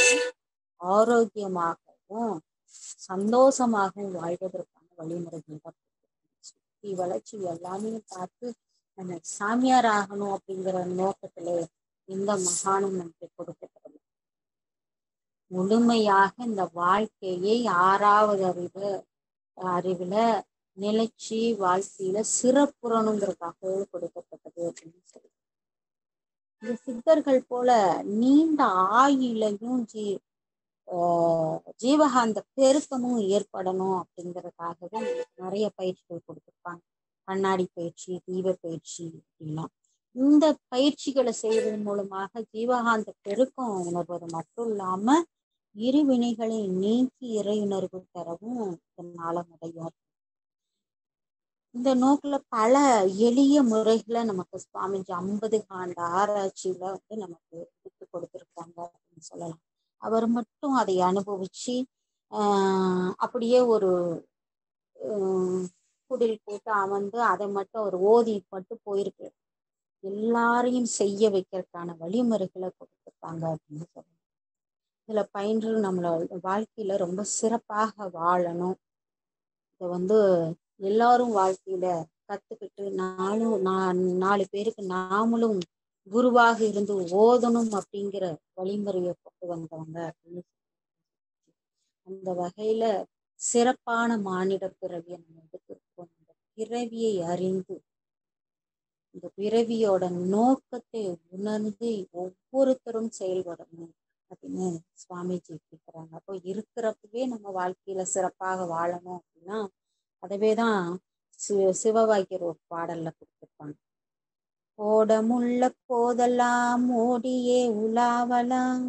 A: ஆரோக்கியமாகவும் சந்தோஷமாகவும் வாழ்வதற்கான வழிமுறைகள் தான் சுத்தி வளர்ச்சி எல்லாமே பார்த்து நம்ம சாமியார் ஆகணும் அப்படிங்கிற நோக்கத்துல இந்த மகானும் நமக்கு கொடுக்கப்படல முழுமையாக இந்த வாழ்க்கையை ஆறாவது அறிவு அறிவுல நிலைச்சி வாழ்க்கையில சிறப்புறணுங்கிறதுக்காக கொடுக்கப்பட்டது அப்படின்னு சொல்லி இந்த சித்தர்கள் போல நீண்ட ஆயுளையும் ஜீ ஆஹ் ஜீவகாந்த பெருக்கமும் ஏற்படணும் அப்படிங்கறதுக்காகவே நமக்கு நிறைய பயிற்சிகள் கொடுத்துருப்பாங்க கண்ணாடி பயிற்சி தீப பயிற்சி அப்படிலாம் இந்த பயிற்சிகளை செய்வதன் மூலமாக ஜீவகாந்த பெருக்கம் உணர்வது மட்டும் இல்லாம இரு வினைகளை நீக்கி இறையுணர்வு பெறவும் இதனால முடியும் இந்த நோக்குல பல எளிய முறைகளை நமக்கு சுவாமிஜி ஐம்பது ஆண்டு ஆராய்ச்சியில வந்து நமக்கு எடுத்து கொடுத்திருக்காங்க அப்படின்னு சொல்லலாம் அவர் மட்டும் அதை அனுபவிச்சு ஆஹ் அப்படியே ஒரு ஆஹ் குடில் போட்டு அமர்ந்து அதை மட்டும் அவர் ஓதி மட்டும் போயிருக்கு எல்லாரையும் செய்ய வைக்கிறதுக்கான வழிமுறைகளை கொடுத்துருக்காங்க அப்படின்னு சொல்லலாம் இதுல பயின்று நம்மளோட வாழ்க்கையில ரொம்ப சிறப்பாக வாழணும் இதை வந்து எல்லாரும் வாழ்க்கையில கத்துக்கிட்டு நானும் நான் நாலு பேருக்கு நாமளும் குருவாக இருந்து ஓதணும் அப்படிங்கிற வழிமுறையை கொண்டு வந்தவங்க அப்படின்னு அந்த வகையில சிறப்பான மானிட பிறவியை நம்ம எடுத்திருக்கோம் இந்த பிறவியை அறிந்து இந்த பிறவியோட நோக்கத்தை உணர்ந்து ஒவ்வொருத்தரும் செயல்படணும் அப்படின்னு சுவாமிஜி கேட்கிறாங்க அப்போ இருக்கிறப்பவே நம்ம வாழ்க்கையில சிறப்பாக வாழணும் அப்படின்னா அதவே தான் சிவ சிவவாக்கியர் ஒரு பாடல்ல கொடுத்துருப்பாங்க ஓடமுள்ள போதெல்லாம் ஓடியே உலாவலாம்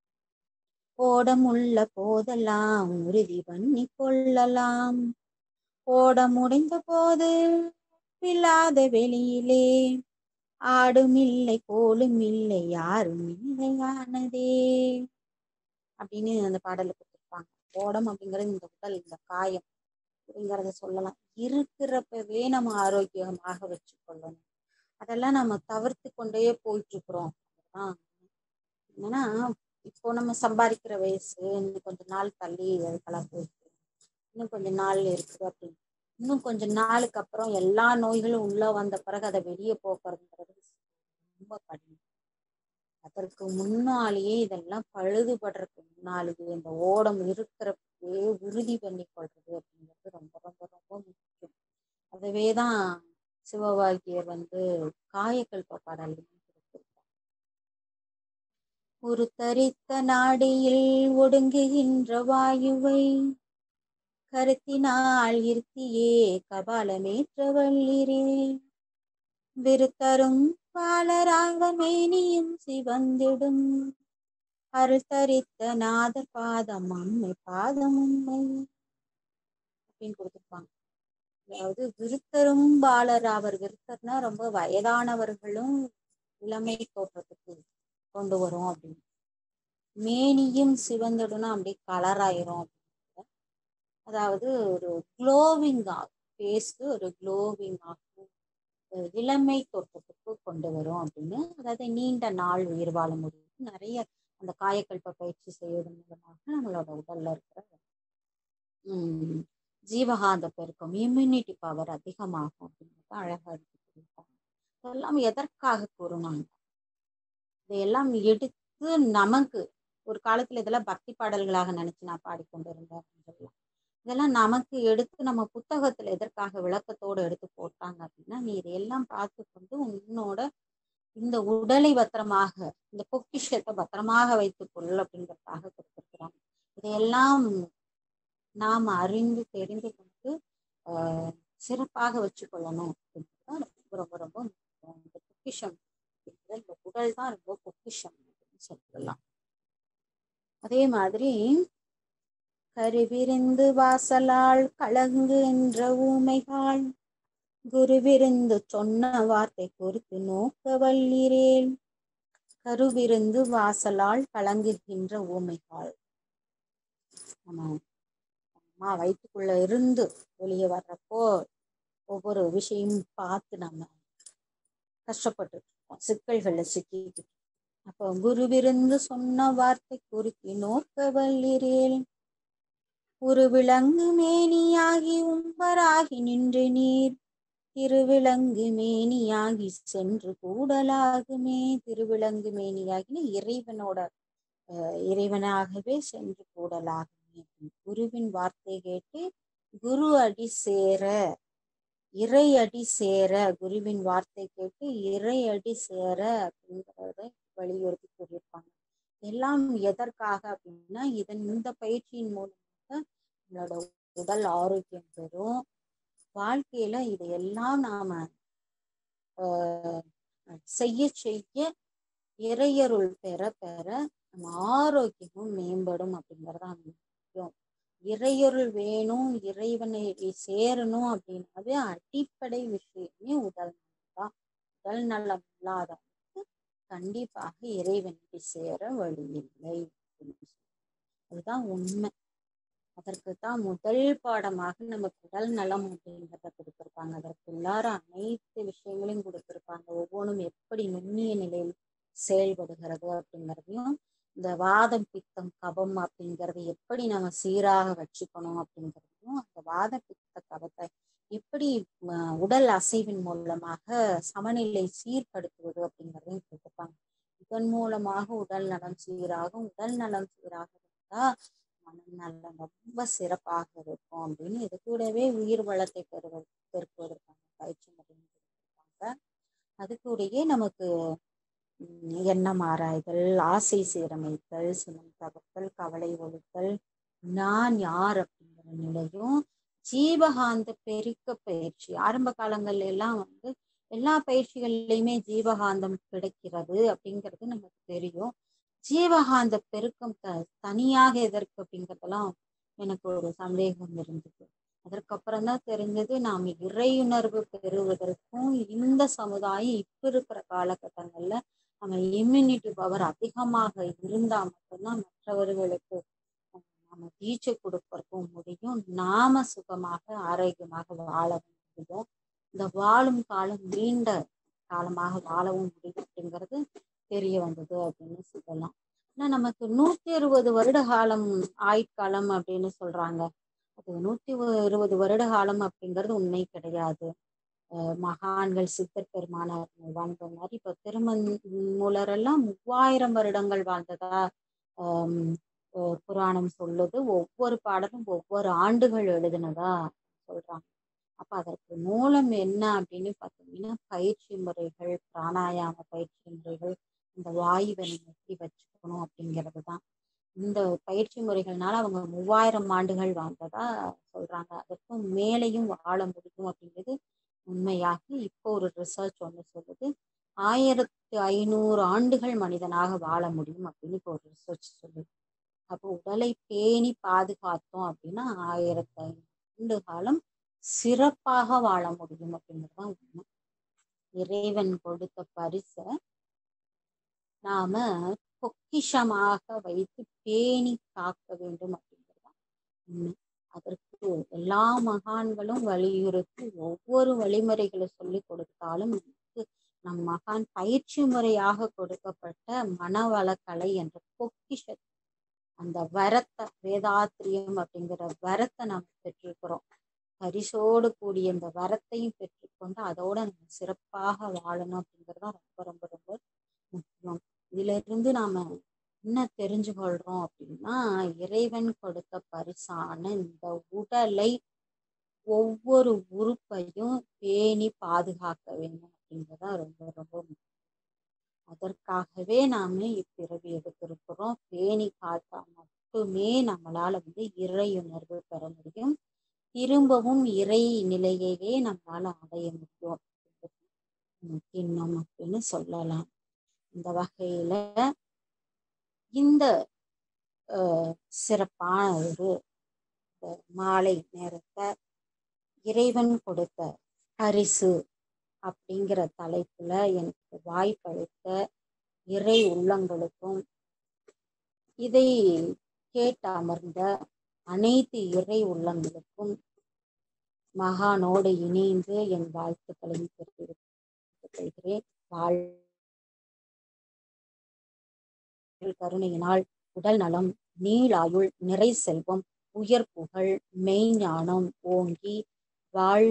A: ஓடமுள்ள போதெல்லாம் உறுதி பண்ணி கொள்ளலாம் ஓட முடிந்த போது இல்லாத வெளியிலே ஆடும் இல்லை கோலும் இல்லை யாரும் இல்லையானதே அப்படின்னு அந்த பாடல கொடுத்துருப்பாங்க ஓடம் அப்படிங்கிறது இந்த உடல் இந்த காயம் அப்படிங்கிறத சொல்லலாம் இருக்கிறப்பவே நம்ம ஆரோக்கியமாக வச்சுக்கொள்ளணும் அதெல்லாம் நம்ம தவிர்த்து கொண்டே போயிட்டு இருக்கிறோம் அதுதான் என்னன்னா இப்போ நம்ம சம்பாதிக்கிற வயசு இன்னும் கொஞ்ச நாள் தள்ளி அதுக்கெல்லாம் போயிருக்கு இன்னும் கொஞ்ச நாள் இருக்குது அப்படின்னு இன்னும் கொஞ்ச நாளுக்கு அப்புறம் எல்லா நோய்களும் உள்ள வந்த பிறகு அதை வெளியே போக்குறதுங்கிறது ரொம்ப கடினம் அதற்கு முன்னாலேயே இதெல்லாம் பழுதுபடுறதுக்கு முன்னாலேயே இந்த ஓடம் இருக்கிறப்பவே உறுதி பண்ணி கொள்றது அப்படிங்கிறது ரொம்ப ரொம்ப ரொம்ப முக்கியம் அதுவே தான் சிவவாக்கியர் வந்து காயக்கல்ப பாடல் கொடுத்திருக்கார் ஒரு தரித்த நாடியில் ஒடுங்குகின்ற வாயுவை கருத்தினால் இருத்தியே கபாலமேற்ற வள்ளிரே விருத்தரும் பாலராக மேனியும் சிவந்திடும் அருள் தரித்த நாதர் பாதம் அம்மை பாதம் உண்மை அப்படின்னு கொடுத்துருப்பாங்க அதாவது விருத்தரும் பாலர் அவர் விருத்தர்னா ரொம்ப வயதானவர்களும் இளமை தோற்றத்துக்கு கொண்டு வரும் அப்படின்னு மேனியும் சிவந்துடும்னா அப்படியே கலர் ஆயிரும் அப்படின்னு அதாவது ஒரு க்ளோவிங் ஆகும் ஃபேஸ் ஒரு க்ளோவிங் ஆகும் இளமை தோற்றத்துக்கு கொண்டு வரும் அப்படின்னு அதாவது நீண்ட நாள் உயிர் வாழ முடியும் நிறைய அந்த காயக்கல்ப பயிற்சி செய்வதன் மூலமாக நம்மளோட உடல்ல இருக்கிற உம் ஜீவகாந்த பெருக்கம் இம்யூனிட்டி பவர் அதிகமாகும் அப்படிங்கிறது அழகா இருக்கு இதெல்லாம் எதற்காக கூறுனாங்க இதையெல்லாம் எடுத்து நமக்கு ஒரு காலத்துல இதெல்லாம் பக்தி பாடல்களாக நினைச்சு நான் பாடிக்கொண்டு இருந்தேன் அப்படின்னு சொல்லலாம் இதெல்லாம் நமக்கு எடுத்து நம்ம புத்தகத்துல எதற்காக விளக்கத்தோடு எடுத்து போட்டாங்க அப்படின்னா நீ இதையெல்லாம் பார்த்து கொண்டு உன்னோட இந்த உடலை பத்திரமாக இந்த பொக்கிஷத்தை பத்திரமாக வைத்துக் கொள் அப்படிங்கிறதுக்காக கொடுத்திருக்கிறாங்க இதையெல்லாம் நாம் அறிந்து தெரிந்து கொண்டு ஆஹ் சிறப்பாக வச்சுக்கொள்ளணும் அப்படிங்கிறது ரொம்ப ரொம்ப ரொம்ப முக்கியம் இந்த பொக்கிஷம் அப்படிங்கிறது இந்த உடல் தான் ரொம்ப பொக்கிஷம் அப்படின்னு சொல்லலாம் அதே மாதிரி கருவிருந்து வாசலால் கலங்கு என்ற ஊமைகால் குருவிருந்து சொன்ன வார்த்தை பொறுத்து நோக்க வல்லிரேல் கருவிருந்து வாசலால் கலங்குகின்ற ஊமைகால் நம்ம அம்மா வயிற்றுக்குள்ள இருந்து வெளியே வர்றப்போ ஒவ்வொரு விஷயமும் பார்த்து நம்ம கஷ்டப்பட்டு இருக்கோம் சிக்கல்கள்ல சிக்கிட்டு அப்போ குருவிருந்து சொன்ன வார்த்தை குறித்து நோக்க வல்லிரேல் ஒரு விலங்கு மேனியாகி உம்பராகி நின்று நீர் திருவிலங்கு மேனியாகி சென்று கூடலாகுமே திருவிலங்கு மேனியாகி இறைவனோட அஹ் இறைவனாகவே சென்று கூடலாகுமே குருவின் வார்த்தை கேட்டு குரு அடி சேர இறை அடி சேர குருவின் வார்த்தை கேட்டு இறை அடி சேர அப்படிங்கிறத வலியுறுத்தி கூறியிருப்பாங்க எல்லாம் எதற்காக அப்படின்னா இதன் இந்த பயிற்சியின் மூலமாக நம்மளோட உடல் ஆரோக்கியம் பெறும் வாழ்க்கையில இதையெல்லாம் நாம ஆஹ் செய்ய செய்ய இறையருள் பெற பெற நம்ம ஆரோக்கியமும் மேம்படும் அப்படிங்கறத முக்கியம் இறையருள் வேணும் இறைவனை சேரணும் அப்படின்னாவே அடிப்படை விஷயமே உடல் நலம் தான் உடல் நலம் இல்லாதவனுக்கு கண்டிப்பாக இறைவனை சேர வழி இல்லை அப்படின்னு சொல்லி. அதுதான் உண்மை அதற்கு தான் முதல் பாடமாக நமக்கு உடல் நலம் அப்படிங்கிறத கொடுத்திருப்பாங்க அதற்குள்ளார அனைத்து விஷயங்களையும் கொடுத்திருப்பாங்க ஒவ்வொன்றும் எப்படி நுண்ணிய நிலையில் செயல்படுகிறது அப்படிங்கிறதையும் இந்த வாதம் பித்தம் கபம் அப்படிங்கறது எப்படி நம்ம சீராக வச்சுக்கணும் அப்படிங்கிறதையும் அந்த வாத பித்த கபத்தை எப்படி ம- உடல் அசைவின் மூலமாக சமநிலை சீர்படுத்துவது அப்படிங்கிறதையும் கொடுத்திருப்பாங்க இதன் மூலமாக உடல் நலம் சீராகும் உடல் நலம் சீராக இருந்தா மனநலம் ரொம்ப சிறப்பாக இருக்கும் அப்படின்னு இது கூடவே உயிர் வளத்தை பெறுவது பெருக்குவதற்கான பயிற்சி முறையும் கொடுத்திருப்பாங்க அது கூடயே நமக்கு உம், எண்ணம் ஆராய்தல் ஆசை சீரமைத்தல் சினம் தகர்த்தல் கவலை ஒழித்தல் நான் யார் அப்படிங்கிற நிலையும் ஜீவகாந்த பெருக்க பயிற்சி ஆரம்ப காலங்கள்ல எல்லாம் வந்து எல்லா பயிற்சிகள்லயுமே ஜீவகாந்தம் கிடைக்கிறது அப்படிங்கிறது நமக்கு தெரியும் ஜீவகாந்த பெருக்கம் த தனியாக எதற்கு அப்படிங்கிறதெல்லாம் எனக்கு ஒரு சந்தேகம் இருந்தது அதற்கப்புறம் தான் தெரிஞ்சது நாம் இறையுணர்வு பெறுவதற்கும் இந்த சமுதாயம் இப்ப இருக்கிற காலகட்டங்கள்ல நம்ம இம்யூனிட்டி பவர் அதிகமாக இருந்தா மட்டும்தான் மற்றவர்களுக்கு அஹ், நம்ம தீட்சை கொடுப்பதற்கும் முடியும் நாம சுகமாக ஆரோக்கியமாக வாழ முடியும் இந்த வாழும் காலம் நீண்ட காலமாக வாழவும் முடியும் அப்படிங்கிறது தெரிய வந்தது அப்படின்னு சொல்லலாம் ஆனா நமக்கு நூத்தி இருபது வருட காலம் ஆயுட்காலம் அப்படின்னு சொல்றாங்க அது நூத்தி இருபது வருட காலம் அப்படிங்கிறது உண்மை கிடையாது அஹ் மகான்கள் சித்தர் பெருமானார் வாழ்ந்த மாதிரி இப்ப திருமூலர் எல்லாம் மூவாயிரம் வருடங்கள் வாழ்ந்ததா ஆஹ் அஹ் புராணம் சொல்லுது ஒவ்வொரு பாடலும் ஒவ்வொரு ஆண்டுகள் எழுதினதா சொல்றாங்க அப்ப அதற்கு மூலம் என்ன அப்படின்னு பார்த்தீங்கன்னா பயிற்சி முறைகள் பிராணாயாம பயிற்சி முறைகள் இந்த வாயுவை எப்படி வச்சுக்கணும் அப்படிங்கிறது தான் இந்த பயிற்சி முறைகள்னால அவங்க மூவாயிரம் ஆண்டுகள் வாழ்ந்ததா சொல்றாங்க அதற்கும் மேலேயும் வாழ முடியும் அப்படிங்கிறது உண்மையாக இப்போ ஒரு ரிசர்ச் ஒன்று சொல்லுது ஆயிரத்து ஐநூறு ஆண்டுகள் மனிதனாக வாழ முடியும் அப்படின்னு இப்போ ஒரு ரிசர்ச் சொல்லுது அப்போ உடலை பேணி பாதுகாத்தோம் அப்படின்னா ஆயிரத்து ஐநூறு ஆண்டு காலம் சிறப்பாக வாழ முடியும் அப்படிங்கிறது தான் உண்மை இறைவன் கொடுத்த பரிசை நாம பொக்கிஷமாக வைத்து பேணி காக்க வேண்டும் அப்படிங்கிறது தான் உண்மை அதற்கு எல்லா மகான்களும் வலியுறுத்தி ஒவ்வொரு வழிமுறைகளை சொல்லி கொடுத்தாலும் நமக்கு நம் மகான் பயிற்சி முறையாக கொடுக்கப்பட்ட மனவளக்கலை என்ற பொக்கிஷ அந்த வரத்தை வேதாத்திரியம் அப்படிங்கிற வரத்தை நாம் பெற்றிருக்கிறோம் பரிசோடு கூடிய இந்த வரத்தையும் பெற்றுக்கொண்டு அதோட நம்ம சிறப்பாக வாழணும் அப்படிங்கிறது தான் ரொம்ப ரொம்ப ரொம்ப முக்கியம் இதுல இருந்து நாம என்ன தெரிஞ்சு கொள்றோம் அப்படின்னா இறைவன் கொடுத்த பரிசான இந்த உடலை ஒவ்வொரு உறுப்பையும் பேணி பாதுகாக்க வேண்டும் அப்படிங்கிறதா ரொம்ப ரொம்ப முக்கியம் அதற்காகவே நாம இப்பிறவி எடுத்திருக்கிறோம் பேணி காத்தா மட்டுமே நம்மளால வந்து இறையுணர்வு பெற முடியும் திரும்பவும் இறை நிலையையே நம்மளால அடைய முடியும் கிண்ணம் அப்படின்னு சொல்லலாம் இந்த வகையில இந்த அஹ், சிறப்பான ஒரு அஹ், மாலை நேரத்தை இறைவன் கொடுத்த பரிசு அப்படிங்கிற தலைப்புல எனக்கு வாய்ப்பளித்த இறை உள்ளங்களுக்கும் இதை கேட்டு அமர்ந்த அனைத்து இறை உள்ளங்களுக்கும் மகானோடு இணைந்து என் வாழ்த்துக்களையும் தெரிவித்துக் கொள்கிறேன் வாழ் கருணையினால் உடல் நலம் நீளாயுள் நிறை செல்வம் உயர் புகழ் மெய்ஞானம் ஓங்கி வாழ்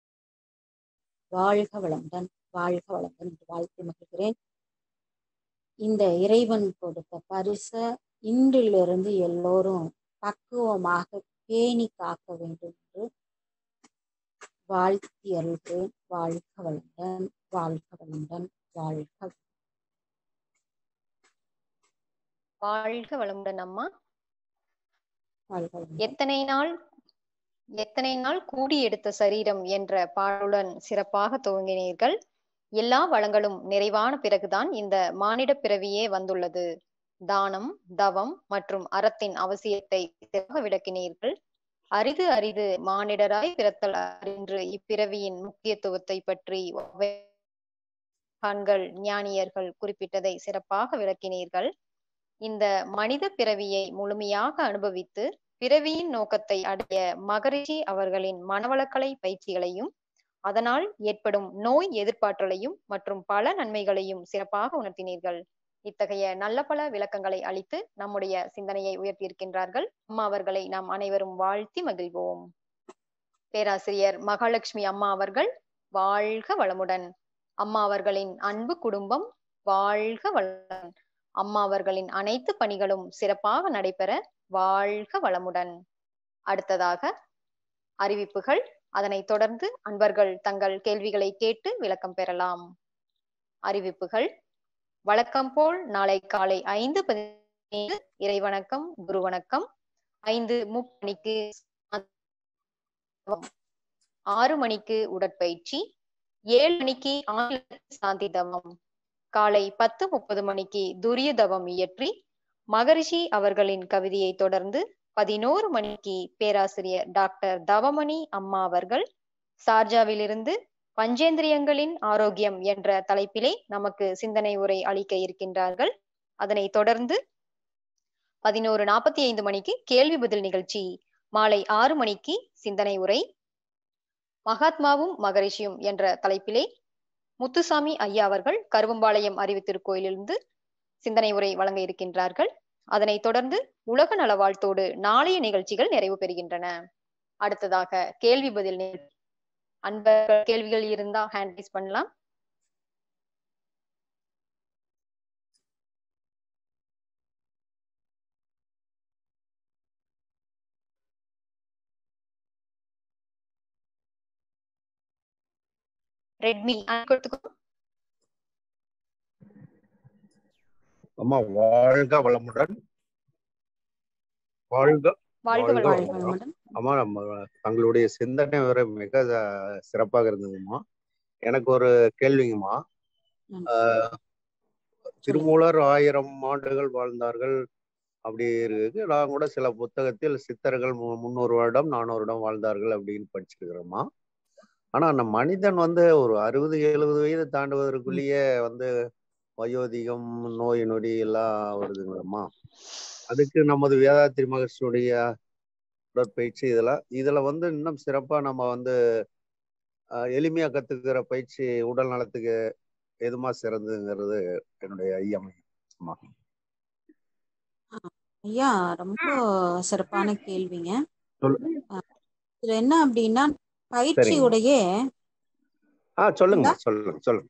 A: வாழ்க வளமுடன் வாழ்க வளமுடன் என்று வாழ்த்து மகிழ்கிறேன் இந்த இறைவன் கொடுத்த பரிச இன்றிலிருந்து எல்லோரும் பக்குவமாக பேணி காக்க வேண்டும் என்று வாழ்த்தி அருள்கிறேன் வாழ்க வளமுடன் வாழ்க வளமுடன் வாழ்க
C: வாழ்க வளமுடன் அம்மா
A: வாழ்க வளமுடன்
C: எத்தனை நாள் எத்தனை நாள் கூடி எடுத்த சரீரம் என்ற பாடலுடன் சிறப்பாக துவங்கினீர்கள் எல்லா வளங்களும் நிறைவான பிறகுதான் இந்த மானிட பிறவியே வந்துள்ளது தானம் தவம் மற்றும் அறத்தின் அவசியத்தை சிறப்பாக விளக்கினீர்கள் அரிது அரிது மானிடராய் பிறத்தல் அறின்று இப்பிறவியின் முக்கியத்துவத்தை பற்றி கண்கள் ஞானியர்கள் குறிப்பிட்டதை சிறப்பாக விளக்கினீர்கள் இந்த மனித பிறவியை முழுமையாக அனுபவித்து பிறவியின் நோக்கத்தை அடைய மகரிஷி அவர்களின் மனவளக்கலை பயிற்சிகளையும் அதனால் ஏற்படும் நோய் எதிர்ப்பாற்றலையும் மற்றும் பல நன்மைகளையும் சிறப்பாக உணர்த்தினீர்கள் இத்தகைய நல்ல பல விளக்கங்களை அளித்து நம்முடைய சிந்தனையை உயர்த்தியிருக்கின்றார்கள் அம்மா அவர்களை நாம் அனைவரும் வாழ்த்தி மகிழ்வோம் பேராசிரியர் மகாலட்சுமி அம்மா அவர்கள் வாழ்க வளமுடன் அம்மா அவர்களின் அன்பு குடும்பம் வாழ்க வளமுடன் அம்மா அவர்களின் அனைத்து பணிகளும் சிறப்பாக நடைபெற வாழ்க வளமுடன் அடுத்ததாக அறிவிப்புகள் அதனைத் தொடர்ந்து அன்பர்கள் தங்கள் கேள்விகளை கேட்டு விளக்கம் பெறலாம் அறிவிப்புகள் வழக்கம் போல் நாளை காலை ஐந்து பதினேழு இறைவணக்கம் குரு வணக்கம் ஐந்து முப்பணிக்கு ஆறு மணிக்கு உடற்பயிற்சி ஏழு மணிக்கு ஆங்கில சாந்தி தவம் காலை பத்து முப்பது மணிக்கு துரிய தவம் இயற்றி மகரிஷி அவர்களின் கவிதையை தொடர்ந்து பதினோரு மணிக்கு பேராசிரியர் டாக்டர் தவமணி அம்மா அவர்கள் சார்ஜாவிலிருந்து பஞ்சேந்திரியங்களின் ஆரோக்கியம் என்ற தலைப்பிலே நமக்கு சிந்தனை உரை அளிக்க இருக்கின்றார்கள் அதனைத் தொடர்ந்து பதினோரு நாற்பத்தி ஐந்து மணிக்கு கேள்வி பதில் நிகழ்ச்சி மாலை ஆறு மணிக்கு சிந்தனை உரை மகாத்மாவும் மகரிஷியும் என்ற தலைப்பிலே முத்துசாமி ஐயா அவர்கள் கருவம்பாளையம் அறிவித்திருக்கோயிலிருந்து சிந்தனை உரை வழங்க இருக்கின்றார்கள் அதனைத் தொடர்ந்து உலக நலவாழ்த்தோடு நாளைய நிகழ்ச்சிகள் நிறைவு பெறுகின்றன அடுத்ததாக கேள்வி பதில் நிகழ்ச்சி அன்பர்கள் கேள்விகள் இருந்தா ஹேண்ட் ரைஸ் பண்ணலாம் ரெட்மி கொடுத்துக்கோ
D: அம்மா வாழ்க வளமுடன் வாழ்க
C: வாழ்க
D: வாழ்க
C: வளமுடன்
A: வாழ்க வளமுடன்
D: அம்மா நம்ம தங்களுடைய சிந்தனை வரை மிக அஹ், சிறப்பாக இருந்ததும்மா எனக்கு ஒரு கேள்விங்கம்மா
A: ம்.
D: ஆஹ், திருமூலர் ஆயிரம் ஆண்டுகள் வாழ்ந்தார்கள் அப்படி இருக்கு நான் கூட சில புத்தகத்தில் சித்தர்கள் மு- முந்நூறு வருடம் நானூறு வருடம் வாழ்ந்தார்கள் அப்படின்னு படிச்சிருக்கிறோம்மா ஆனா அந்த மனிதன் வந்து ஒரு அறுபது எழுபது வயது தாண்டுவதற்குள்ளேயே வந்து வயோதிகம் நோய் நொடி எல்லாம் வருதுங்களம்மா அதுக்கு நமது வேதாத்திரி மகர்ஷியுடைய உடற்பயிற்சி இதெல்லாம் இதுல வந்து இன்னும் சிறப்பா நம்ம வந்து ஆஹ், எளிமையா கத்துக்கிற பயிற்சி உடல் நலத்துக்கு எதுமா சிறந்ததுங்கிறது என்னுடைய ஐயம் அம்மா
A: ஐயா ரொம்ப சிறப்பான கேள்விங்க
D: சொல்லு.
A: இதுல என்ன அப்படின்னா பயிற்சியுடைய
D: ஆ சொல்லுங்க சொல்லுங்க சொல்லுங்க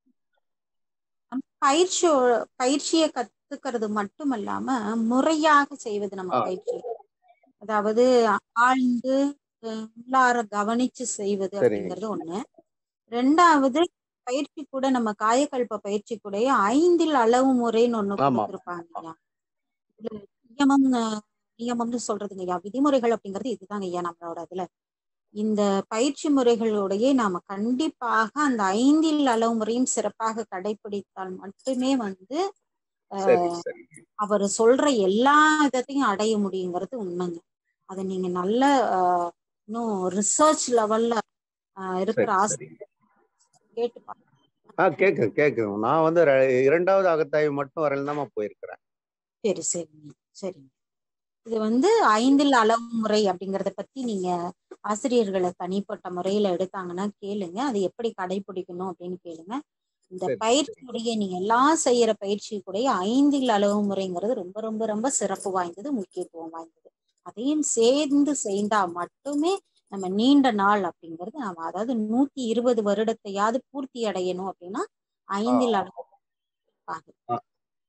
A: பயிற்சி பயிற்சியை கத்துக்கிறது மட்டுமல்லாம முறையாக செய்வது நம்ம
D: ஆ.
A: பயிற்சி அதாவது ஆழ்ந்து அஹ், உள்ளார கவனிச்சு செய்வது
D: சரிங்க.
A: அப்படிங்கிறது ஒண்ணு ரெண்டாவது பயிற்சி கூட நம்ம காயக்கல்ப பயிற்சி கூட ஐந்தில் அளவு முறைன்னு ஒண்ணு
D: ஆமா.
A: கொடுத்திருப்பாங்க ஐயா இதுல நியமம் அஹ், நியமம்னு சொல்றதுங்க ஐயா விதிமுறைகள் அப்படிங்கிறது இதுதாங்க ஐயா நம்மளோட இதுல இந்த பயிற்சி முறைகளோடையே நாம கண்டிப்பாக அந்த ஐந்தில் அளவு முறையும் சிறப்பாக கடைபிடித்தால் மட்டுமே வந்து
D: சரி சரி
A: அவர் சொல்ற எல்லா விதத்தையும் அடைய முடியுங்கிறது உண்மைங்க அதை நீங்க நல்ல ஆஹ், இன்னும் ரிசர்ச் லெவல்ல இருக்கிற
D: சரி
A: ஆசை
D: சரி
A: கேட்டு பாருங்க.
D: ஆ கேக்குது கேக்குது நான் வந்து ரெ- இரண்டாவது அகத்தாய்வு மட்டும் வரையில தான் போயிருக்கிறேன்
A: சரி சரிங்க சரிங்க இது வந்து ஐந்தில் அளவு முறை அப்படிங்கறத பத்தி நீங்க ஆசிரியர்களை தனிப்பட்ட முறையில எடுத்தாங்கன்னா கேளுங்க அது எப்படி கடைபிடிக்கணும் அப்படின்னு கேளுங்க இந்த
D: சரி,
A: பயிற்சியுடைய நீங்க எல்லாம் செய்யற பயிற்சி கூட ஐந்தில் அளவு முறைங்கிறது ரொம்ப ரொம்ப ரொம்ப சிறப்பு வாய்ந்தது முக்கியத்துவம் வாய்ந்தது அதையும் சேர்ந்து செய்தா மட்டுமே நம்ம நீண்ட நாள் அப்படிங்கிறது நம்ம அதாவது நூத்தி இருபது வருடத்தையாவது பூர்த்தி அடையணும் அப்படின்னா ஐந்தில் அளவு ஆகுது.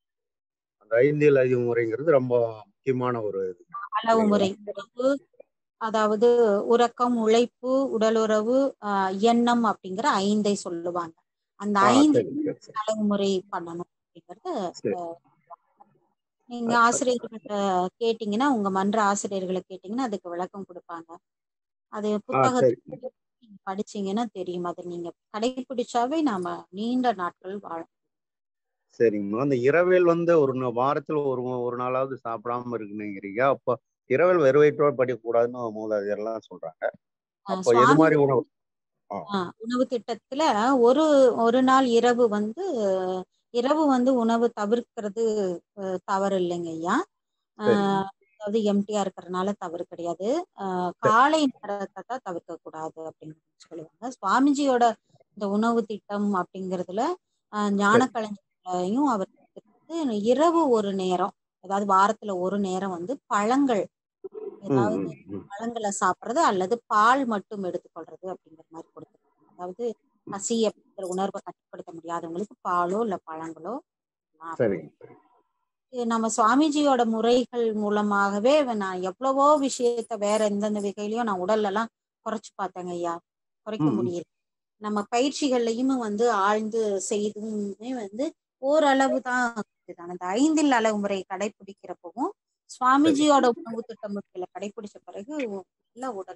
D: ஐந்தில் அதிக முறைங்கிறது ரொம்ப முக்கியமான ஒரு இது
A: அளவு முறை உறவு அதாவது உறக்கம் உழைப்பு உடலுறவு ஆஹ் எண்ணம் அப்படிங்கிற ஐந்தை சொல்லுவாங்க அந்த
D: ஆ,
A: ஐந்து
D: சரி, சரி, சரி.
A: அளவு முறை பண்ணணும் அப்படிங்கறது
D: சரி.
A: ஆஹ் நீங்க ஆசிரியர்கிட்ட கேட்டீங்கன்னா உங்க மன்ற ஆசிரியர்களை கேட்டீங்கன்னா அதுக்கு விளக்கம் கொடுப்பாங்க அது
D: ஆ
A: புத்தகத்தை
D: சரி
A: நீங்க படிச்சீங்கன்னா தெரியும் அதை நீங்க கடைபிடிச்சாவே நாம நீண்ட நாட்கள் வாழலாம்
D: சரிங்கம்மா அந்த இரவேல் வந்து ஒரு நா- வாரத்துல ஒரு மு- ஒரு நாளாவது சாப்பிடாம இருக்குங்கிறீங்க அப்போ இரவேல் வெறும் வயிற்றோடு படிக்கக்கூடாதுன்னு மூதாதையர்லாம் சொல்றாங்க
A: ஆஹ்
D: அப்போ எது
A: சுவாமி
D: மாதிரி உணவு
A: ஆஹ் உணவு திட்டத்துல ஒரு ஒரு நாள் இரவு வந்து இரவு வந்து உணவு தவிர்க்கிறது அஹ், தவறு இல்லைங்க ஐயா
D: சரி
A: ஆஹ் அதாவது எம்டியா இருக்கிறதுனால தவறு கிடையாது ஆஹ் காலை நேரத்தை தான் தவிர்க்க கூடாது அப்படின்னு சொல்லுவாங்க சுவாமிஜியோட இந்த உணவு திட்டம் அப்படிங்கிறதுல ஆஹ் ஞான கலைஞர்களையும் அவர் வந்து இரவு ஒரு நேரம் அதாவது வாரத்துல ஒரு நேரம் வந்து பழங்கள்
D: ம்
A: ஏதாவது
D: ம் ம்
A: பழங்களை சாப்பிடுறது அல்லது பால் மட்டும் எடுத்துக்கொள்றது அப்படிங்கிற மாதிரி கொடுத்துருக்காங்க அதாவது பசி அப்படிங்கிற உணர்வை கட்டுப்படுத்த முடியாதவங்களுக்கு பாலோ இல்ல பழங்களோ நான்
D: சரிங்க சரி
A: இது நம்ம சுவாமிஜியோட முறைகள் மூலமாகவே நான் எவ்வளவோ விஷயத்த வேற எந்தெந்த வகையிலயும் நான் உடல்ல எல்லாம் குறைச்சு பார்த்தேங்க ஐயா குறைக்க
D: ம் ம்
A: முடியல நம்ம பயிற்சிகள்லயும் வந்து ஆழ்ந்து செய்துமே வந்து ஓரளவு தான் இதுதான். அந்த ஐந்தில் அளவு முறை கடைபிடிக்கிறப்பவும்
D: சரி
A: சுவாமிஜியோட உணவு திட்டமிட்டல கடைபிடிச்ச பிறகு நல்ல உடல்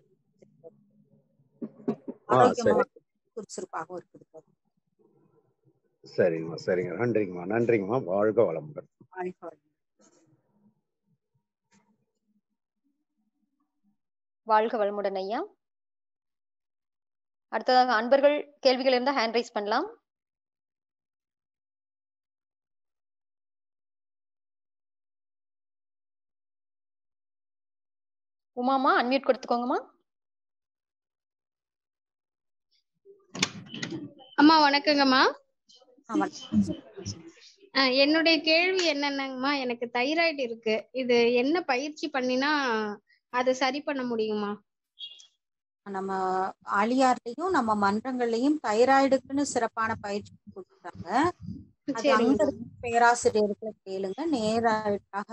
D: ஆ
A: ஆரோக்கியமா
D: சரி
A: சுறுசுறுப்பாகவும் இருக்குது
D: சரிங்கம்மா சரிங்க நன்றிங்கம்மா நன்றிங்கம்மா வாழ்க வளமுடன்
A: வாழ்க வளமுடன்.
C: வாழ்க வளமுடன் ஐயா அடுத்ததாக அன்பர்கள் கேள்விகள் இருந்தா ஹேண்ட் ரைஸ் பண்ணலாம் உமாமா அன்மியூட் கொடுத்துக்கோங்கம்மா
E: அம்மா வணக்கங்கம்மா
A: ஆ, வணக்கம்.
E: அஹ் என்னுடைய கேள்வி என்னன்னாங்கம்மா எனக்கு தைராய்டு இருக்கு இது என்ன பயிற்சி பண்ணினா அதை சரி பண்ண முடியுமா
A: நம்ம ஆலியார்லயும் நம்ம மன்றங்கள்லயும் தைராய்டுக்குன்னு சிறப்பான பயிற்சி கொடுக்குறாங்க அது அங்க
E: சரிங்கம்மா
A: இருக்க பேராசிரியர்களை கேளுங்க நேராக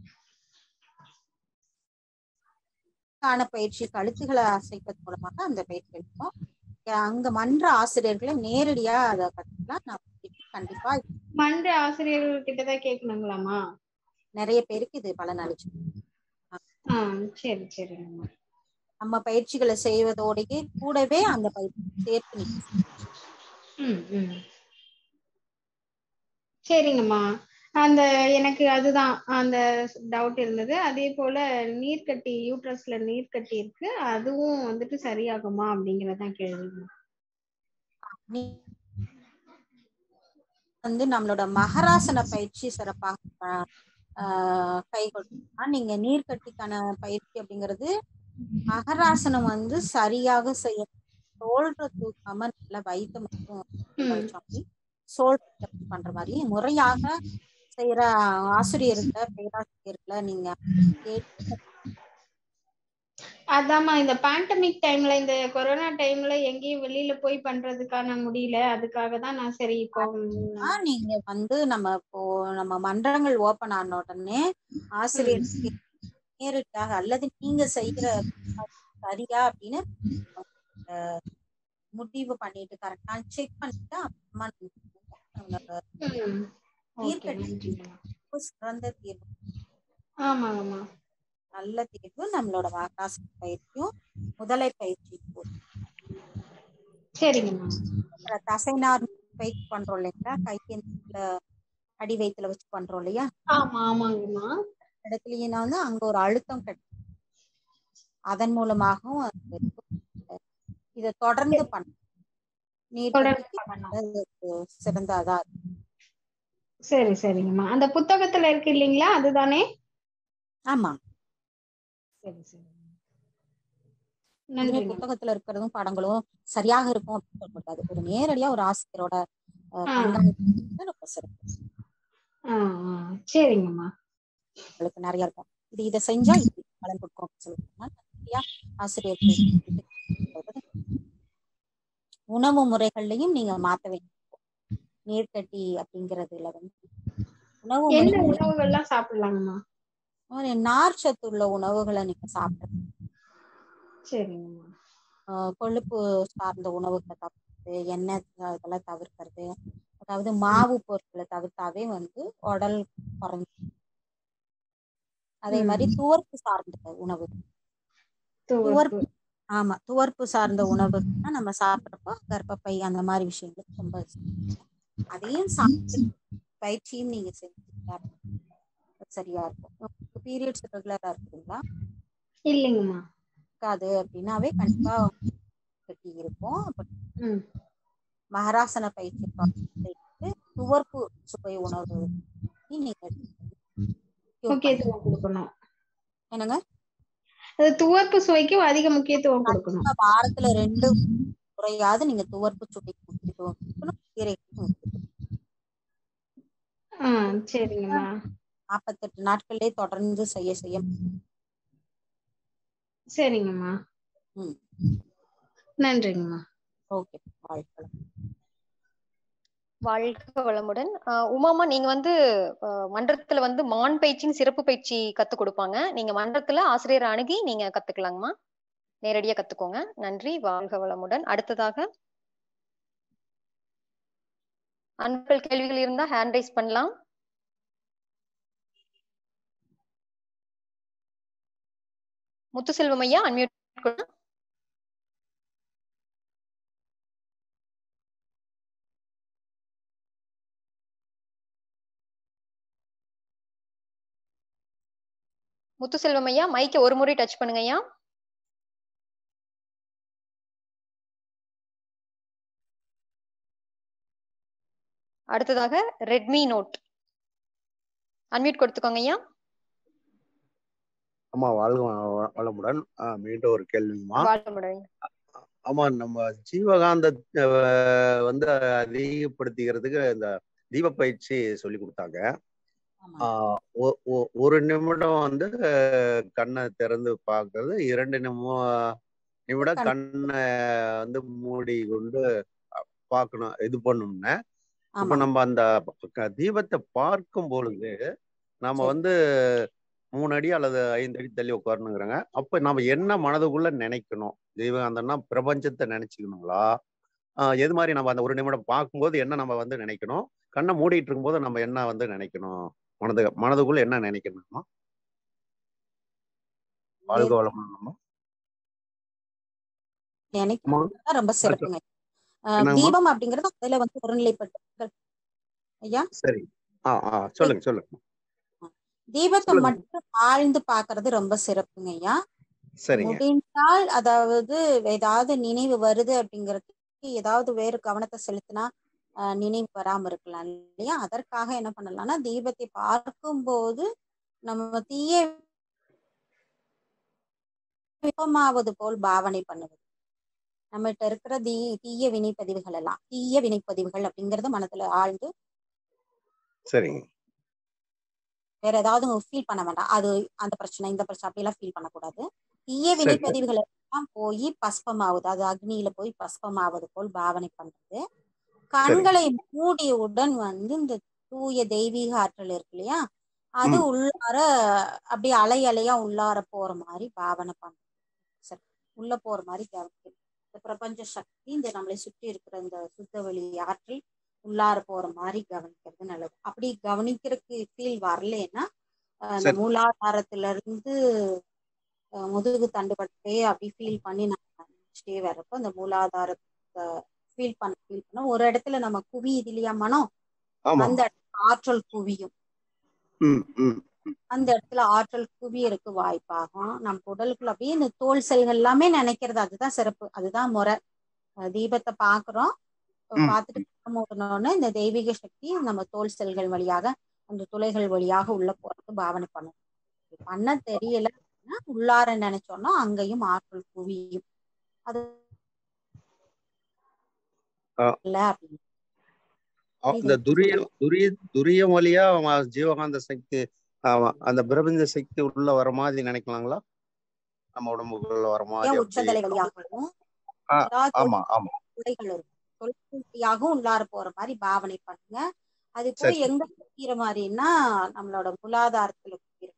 A: அதுக்கான பயிற்சி கழுத்துகளை அசைப்பது மூலமாக அந்த பயிற்சி எடுப்போம் அங்க மன்ற ஆசிரியர்களை நேரடியா அதை கத்துக்கலாம் நான் கண்டிப்பா
E: மன்ற ஆசிரியர்கள் கிட்டதான் கேட்கணுங்களாம்மா
A: நிறைய பேருக்கு இது பலன் அளிச்சு
E: ஆ சரி சரிங்கம்மா
A: நம்ம பயிற்சிகளை செய்வதோடயே கூடவே அந்த பயிற்சி சேர்த்து நீங்க
E: ம் ம் சரிங்கம்மா அந்த எனக்கு அதுதான் அந்த டவுட் இருந்தது அதே போல நீர்க்கட்டி யூட்ரஸ்ல நீர்க்கட்டி இருக்கு அதுவும் வந்துட்டு சரியாகுமா அப்படிங்கறதான் கேள்விங்க
A: நீ வந்து நம்மளோட மகராசன பயிற்சி சிறப்பாக ஆஹ் ஆஹ் கைகொள்ளா நீங்க நீர்க்கட்டிக்கான பயிற்சி அப்படிங்கிறது மகராசனம் வந்து சரியாக செய்ய சோல்ற தூக்காம நல்லா வயிற்று மட்டும்
E: ம்
A: கழிச்சோம் சோல் பண்ற மாதிரி முறையாக செய்யற ஆசிரியர்கிட்ட பேராசிரியர்களை நீங்க கேட்டு
E: அதாம்மா இந்த பேண்டமிக் டைம்ல இந்த கொரோனா டைம்ல எங்கேயும் வெளியில போய் பண்றதுக்கான முடியல அதுக்காக தான் நான் சரி இப்போ ம்,
A: ஆஹ் நீங்க வந்து நம்ம இப்போ நம்ம மன்றங்கள் ஓபன் ஆன உடனே ஆசிரியர் நேரிட்டாக அல்லது நீங்க செய்யற சரியா அப்படின்னு அஹ், முடிவு பண்ணிட்டு கரெக்டா செக் பண்ணிட்டு அப்புறமா நீங்க உங்களோட
E: ம், ஓகே
A: நீர்க்கட்டி
E: நன்றிங்கம்மா
A: ரொம்ப சிறந்த தீர்வு
E: ஆமாங்கம்மா
A: நல்ல தீர்வு நம்மளோட மகாராசன பயிற்சியும் முதலை பயிற்சி
E: சரிங்கம்மா
A: அப்புறம் தசைநார் பயிற்சி பண்றோம் இல்லைங்களா கையின் அடி வயிற்றுல வச்சு பண்றோம் இல்லையா
E: ஆமா ஆமாங்கம்மா
A: இடத்துலயும் வந்து அங்க ஒரு அழுத்தம் கிடைக்கும் அதன் மூலமாகவும் அது இதை தொடர்ந்து பண்ண நீர்
E: தொடர்ந்து
A: கட்டிக்கு
E: பண்ணணும்
A: நல்லதுக்கு சிறந்ததா இருக்கும்.
E: சரி சரிங்கம்மா அந்த புத்தகத்துல இருக்கு இல்லைங்களா அதுதானே
A: ஆமா
E: சரி சரி
A: இதுவே
E: நன்றிங்க
A: புத்தகத்துல இருக்கிறதும் படங்களும் சரியாக இருக்கும் அப்படின்னு சொல்லக்கூடாது ஒரு நேரடியா ஒரு ஆசிரியரோட அஹ்,
E: ஆ.
A: கண்காணிப்பு ரொம்ப சிறப்பு
E: ஆ ஆ சரிங்கம்மா
A: உங்களுக்கு நிறைய இருக்கும் இது இதை செஞ்சா இது பலன் கொடுக்கும் அப்படின்னு சொல்லுவாங்க நிறைய ஆசிரியர்கள் உணவு முறைகள்லையும் நீங்க மாத்த வேண்டும் நீர்க்கட்டி அப்படிங்கறதுல வந்து உணவு
E: என்ன
A: முறை
E: உணவுகள்லாம் சாப்பிடலாங்கம்மா
A: ஒரு நார் சத்து உள்ள உணவுகளை நீங்க சாப்பிடுறது
E: சரிங்கம்மா
A: ஆஹ் கொழுப்பு சார்ந்த உணவுகளை தவிர்க்கிறது எண்ணெய் அஹ் இதெல்லாம் தவிர்க்கிறது அதாவது மாவு பொருட்களை தவிர்த்தாவே வந்து உடல் குறைஞ்சு அதே மாதிரி
E: ம்.
A: துவர்ப்பு சார்ந்த உணவு
E: துவர்ப்பு
A: துவர்ப்பு ஆமா துவர்ப்பு சார்ந்த உணவுகள்னா நம்ம சாப்பிட்றப்போ கர்ப்பப்பை அந்த மாதிரி விஷயங்களுக்கு ரொம்ப அதையும் சாப்பிட்டு பயிற்சியும் நீங்க செஞ்சீங்க அப்படின்னா சரியா இருக்கும் உங்களுக்கு பீரியட்ஸ் ரெகுலரா இருக்குதுங்களா
E: இல்லைங்கம்மா
A: இருக்காது அப்படின்னாவே கண்டிப்பா கட்டி இருக்கும் அப்ப
E: ம்
A: மகராசன பயிற்சி செய்து துவர்ப்பு சுவை உணவு நீங்க எடுத்துக்கணும்.
E: முக்கியத்துவம் கொடுக்கணும்
A: என்னங்க
E: அது துவர்ப்பு சுவைக்கு அதிக முக்கியத்துவம் கொடுக்கணும்
A: கண்டிப்பா வாரத்துல ரெண்டு முறையாவது நீங்க துவர்ப்பு சுவைக்கு முக்கியத்துவம் கொடுக்கணும் கீரைக்கு முக்கியத்துவம்
E: ஆ சரிங்கம்மா
A: நாற்பத்தெட்டு நாட்களே தொடர்ந்து செய்ய செய்ய
E: சரிங்கம்மா
A: ம்
E: நன்றிங்கம்மா
A: ஓகே வாழ்க்கலாம்
C: வாழ்க வளமுடன் ஆஹ் உமாமா நீங்க வந்து ஆஹ் மன்றத்துல வந்து மான் பயிற்சின்னு சிறப்பு பயிற்சி கத்து கொடுப்பாங்க நீங்க மன்றத்துல ஆசிரியர் அணுகி நீங்க கத்துக்கலாங்கம்மா நேரடியா கத்துக்கோங்க நன்றி வாழ்க வளமுடன் அடுத்ததாக அன்பர்கள் கேள்விகள் இருந்தா ஹேண்ட் ரைஸ் பண்ணலாம் முத்துசெல்வம் ஐயா அன்மியூட் முத்துசெல்வம் ஐயா மைக்க ஒரு முறை டச் பண்ணுங்க ஐயா அடுத்ததாக ரெட்மி நோட் அன்மியூட் கொடுத்துக்கோங்க ஐயா
D: ஆமா வாழ்க வ- வளமுடன் ஆ, மீண்டும் ஒரு கேள்விமா
C: வாழ்க வளமுடன்
D: ஆமா நம்ம ஜீவகாந்த அஹ், வந்து அதிகப்படுத்திக்கிறதுக்கு இந்த தீப பயிற்சி சொல்லி கொடுத்தாங்க
A: ஆமா
D: ஆஹ் ஒ- ஒ- ஒரு நிமிடம் வந்து அஹ், கண்ணை திறந்து பார்க்கறது இரண்டு நிமி நிமிடம்
A: கண்-
D: கண்ணை வந்து மூடி கொண்டு அஹ், பார்க்கணும் இது பண்ணணும்னு இப்ப
A: ஆமா
D: நம்ம அந்த க- தீபத்தை பார்க்கும் பொழுது நாம
A: சரி.
D: வந்து மூணு அடி அல்லது ஐந்து அடி தள்ளி உட்காரணுங்கிறாங்க அப்ப நம்ம என்ன மனதுக்குள்ள நினைக்கணும் தெய்வகாந்தம்னா பிரபஞ்சத்தை நினைச்சுக்கணுங்களா ஆஹ் எது மாதிரி நம்ம அந்த ஒரு நிமிடம் பார்க்கும்போது என்ன நம்ம வந்து நினைக்கணும் கண்ணை மூடிட்டு இருக்கும்போது நம்ம என்ன வந்து நினைக்கணும் மனது மனதுக்குள்ள என்ன நினைக்கணுமா வாழ்க வளமுடன்மா
A: நினைக்கிறது
D: ஆமா.
A: தான் ரொம்ப சிறப்புங்க ஆஹ்
D: என்னங்கம்மா?
A: தீபம் அப்படிங்கிறது அதுல வந்து ஒருநிலைப்பட்ட ஐயா
D: சரி ஆ ஆ சொல்லுங்க சொல்லுங்க
A: தீபத்தை
D: சொல்லுங்க.
A: மட்டும் ஆழ்ந்து பாக்குறது ரொம்ப சிறப்புங்க ஐயா
D: சரிங்க
A: முடிந்தால் அதாவது ஏதாவது நினைவு வருது அப்படிங்கிறதுக்கு ஏதாவது வேறு கவனத்தை செலுத்தினா ஆஹ் நினைவு வராம இருக்கலாம் இல்லையா அதற்காக என்ன பண்ணலாம்னா தீபத்தை பார்க்கும்போது நம்ம தீய விபமாவது போல் பாவனை பண்ணுவது நம்மகிட்ட இருக்கிற தீ தீய வினைப்பதிவுகள் எல்லாம் தீய வினைப்பதிவுகள் அப்படிங்கறது மனதுல ஆழ்ந்து
D: சரிங்க
A: வேற ஏதாவது ஃபீல் பண்ண வேண்டாம் அது அந்த பிரச்சனை இந்த பிரச்சனை அப்படியெல்லாம் ஃபீல் பண்ணக்கூடாது தீய
D: சரி.
A: வினைப்பதிவுகள் எல்லாம் போய் பஸ்பமாவது அது அக்னியில போய் பஸ்பமாவது போல் பாவனை பண்றது கண்களை மூடியவுடன் வந்து இந்த தூய தெய்வீக ஆற்றல் இருக்கு இல்லையா அது
D: ம்.
A: உள்ளார அப்படியே அலை அலையா உள்ளார போற மாதிரி பாவனை பண்றது சரி உள்ள போற மாதிரி கவனிக்கிறது இந்த பிரபஞ்ச சக்தி இந்த நம்மளை சுற்றி இருக்கிற இந்த சுத்த வெளி ஆற்றல் உள்ளார போற மாதிரி கவனிக்கிறது நல்லது அப்படி கவனிக்கிறதுக்கு ஃபீல் வரலன்னா அஹ் அந்த
D: சரி.
A: மூலாதாரத்துல இருந்து அஹ் முதுகு தண்டுபட்டே அப்படி ஃபீல் பண்ணி நம்ம நினைச்சிட்டே வர்றப்போ அந்த மூலாதாரத்தை ஃபீல் பண்ண ஃபீல் பண்ண ஒரு இடத்துல நம்ம குவியுது இல்லையா மனம்
D: ஆமா
A: அந்த இடத்துல ஆற்றல் குவியும்
D: ம் ம்
A: அந்த இடத்துல ஆற்றல் குவியறதுக்கு வாய்ப்பாகும் நம்ம உடலுக்குள்ள அப்படியே இந்த தோல் செல்கள் எல்லாமே நினைக்கிறது அதுதான் சிறப்பு அதுதான் முறை அஹ் தீபத்தை பாக்குறோம்
D: ம்.
A: பார்த்துட்டு மூடணும்னு இந்த தெய்வீக சக்தி நம்ம தோல் செல்கள் வழியாக அந்த துளைகள் வழியாக உள்ள போறது பாவனை பண்ணும் இப்படி பண்ண தெரியல அப்படின்னா உள்ளார நினைச்சோம்னா அங்கேயும் ஆற்றல் குவியும் அது
D: ஆ.
A: இல்ல அப்படின்னு
D: அ- இந்த துரிய துரிய துரியம் வழியா அவன் ஜீவகாந்த சக்தி அவன் அந்த பிரபஞ்ச சக்தி உள்ள வர மாதிரி நினைக்கலாங்களா நம்ம உடம்புக்குள்ள வர மாதிரி
A: ஏன்
D: அப்படி.
A: உச்சந்தலை வழியாகவும்
D: ஆ,
A: ஏதாவது
D: ஆமா ஆமா
A: துளைகள் இருக்கும் தொழிற்கூட்டியாகவும் உள்ளார போற மாதிரி பாவனை பண்ணுங்க அது போய்
D: சரி.
A: எங்க குத்திர மாதிரின்னா நம்மளோட மூலாதாரத்துல குத்திர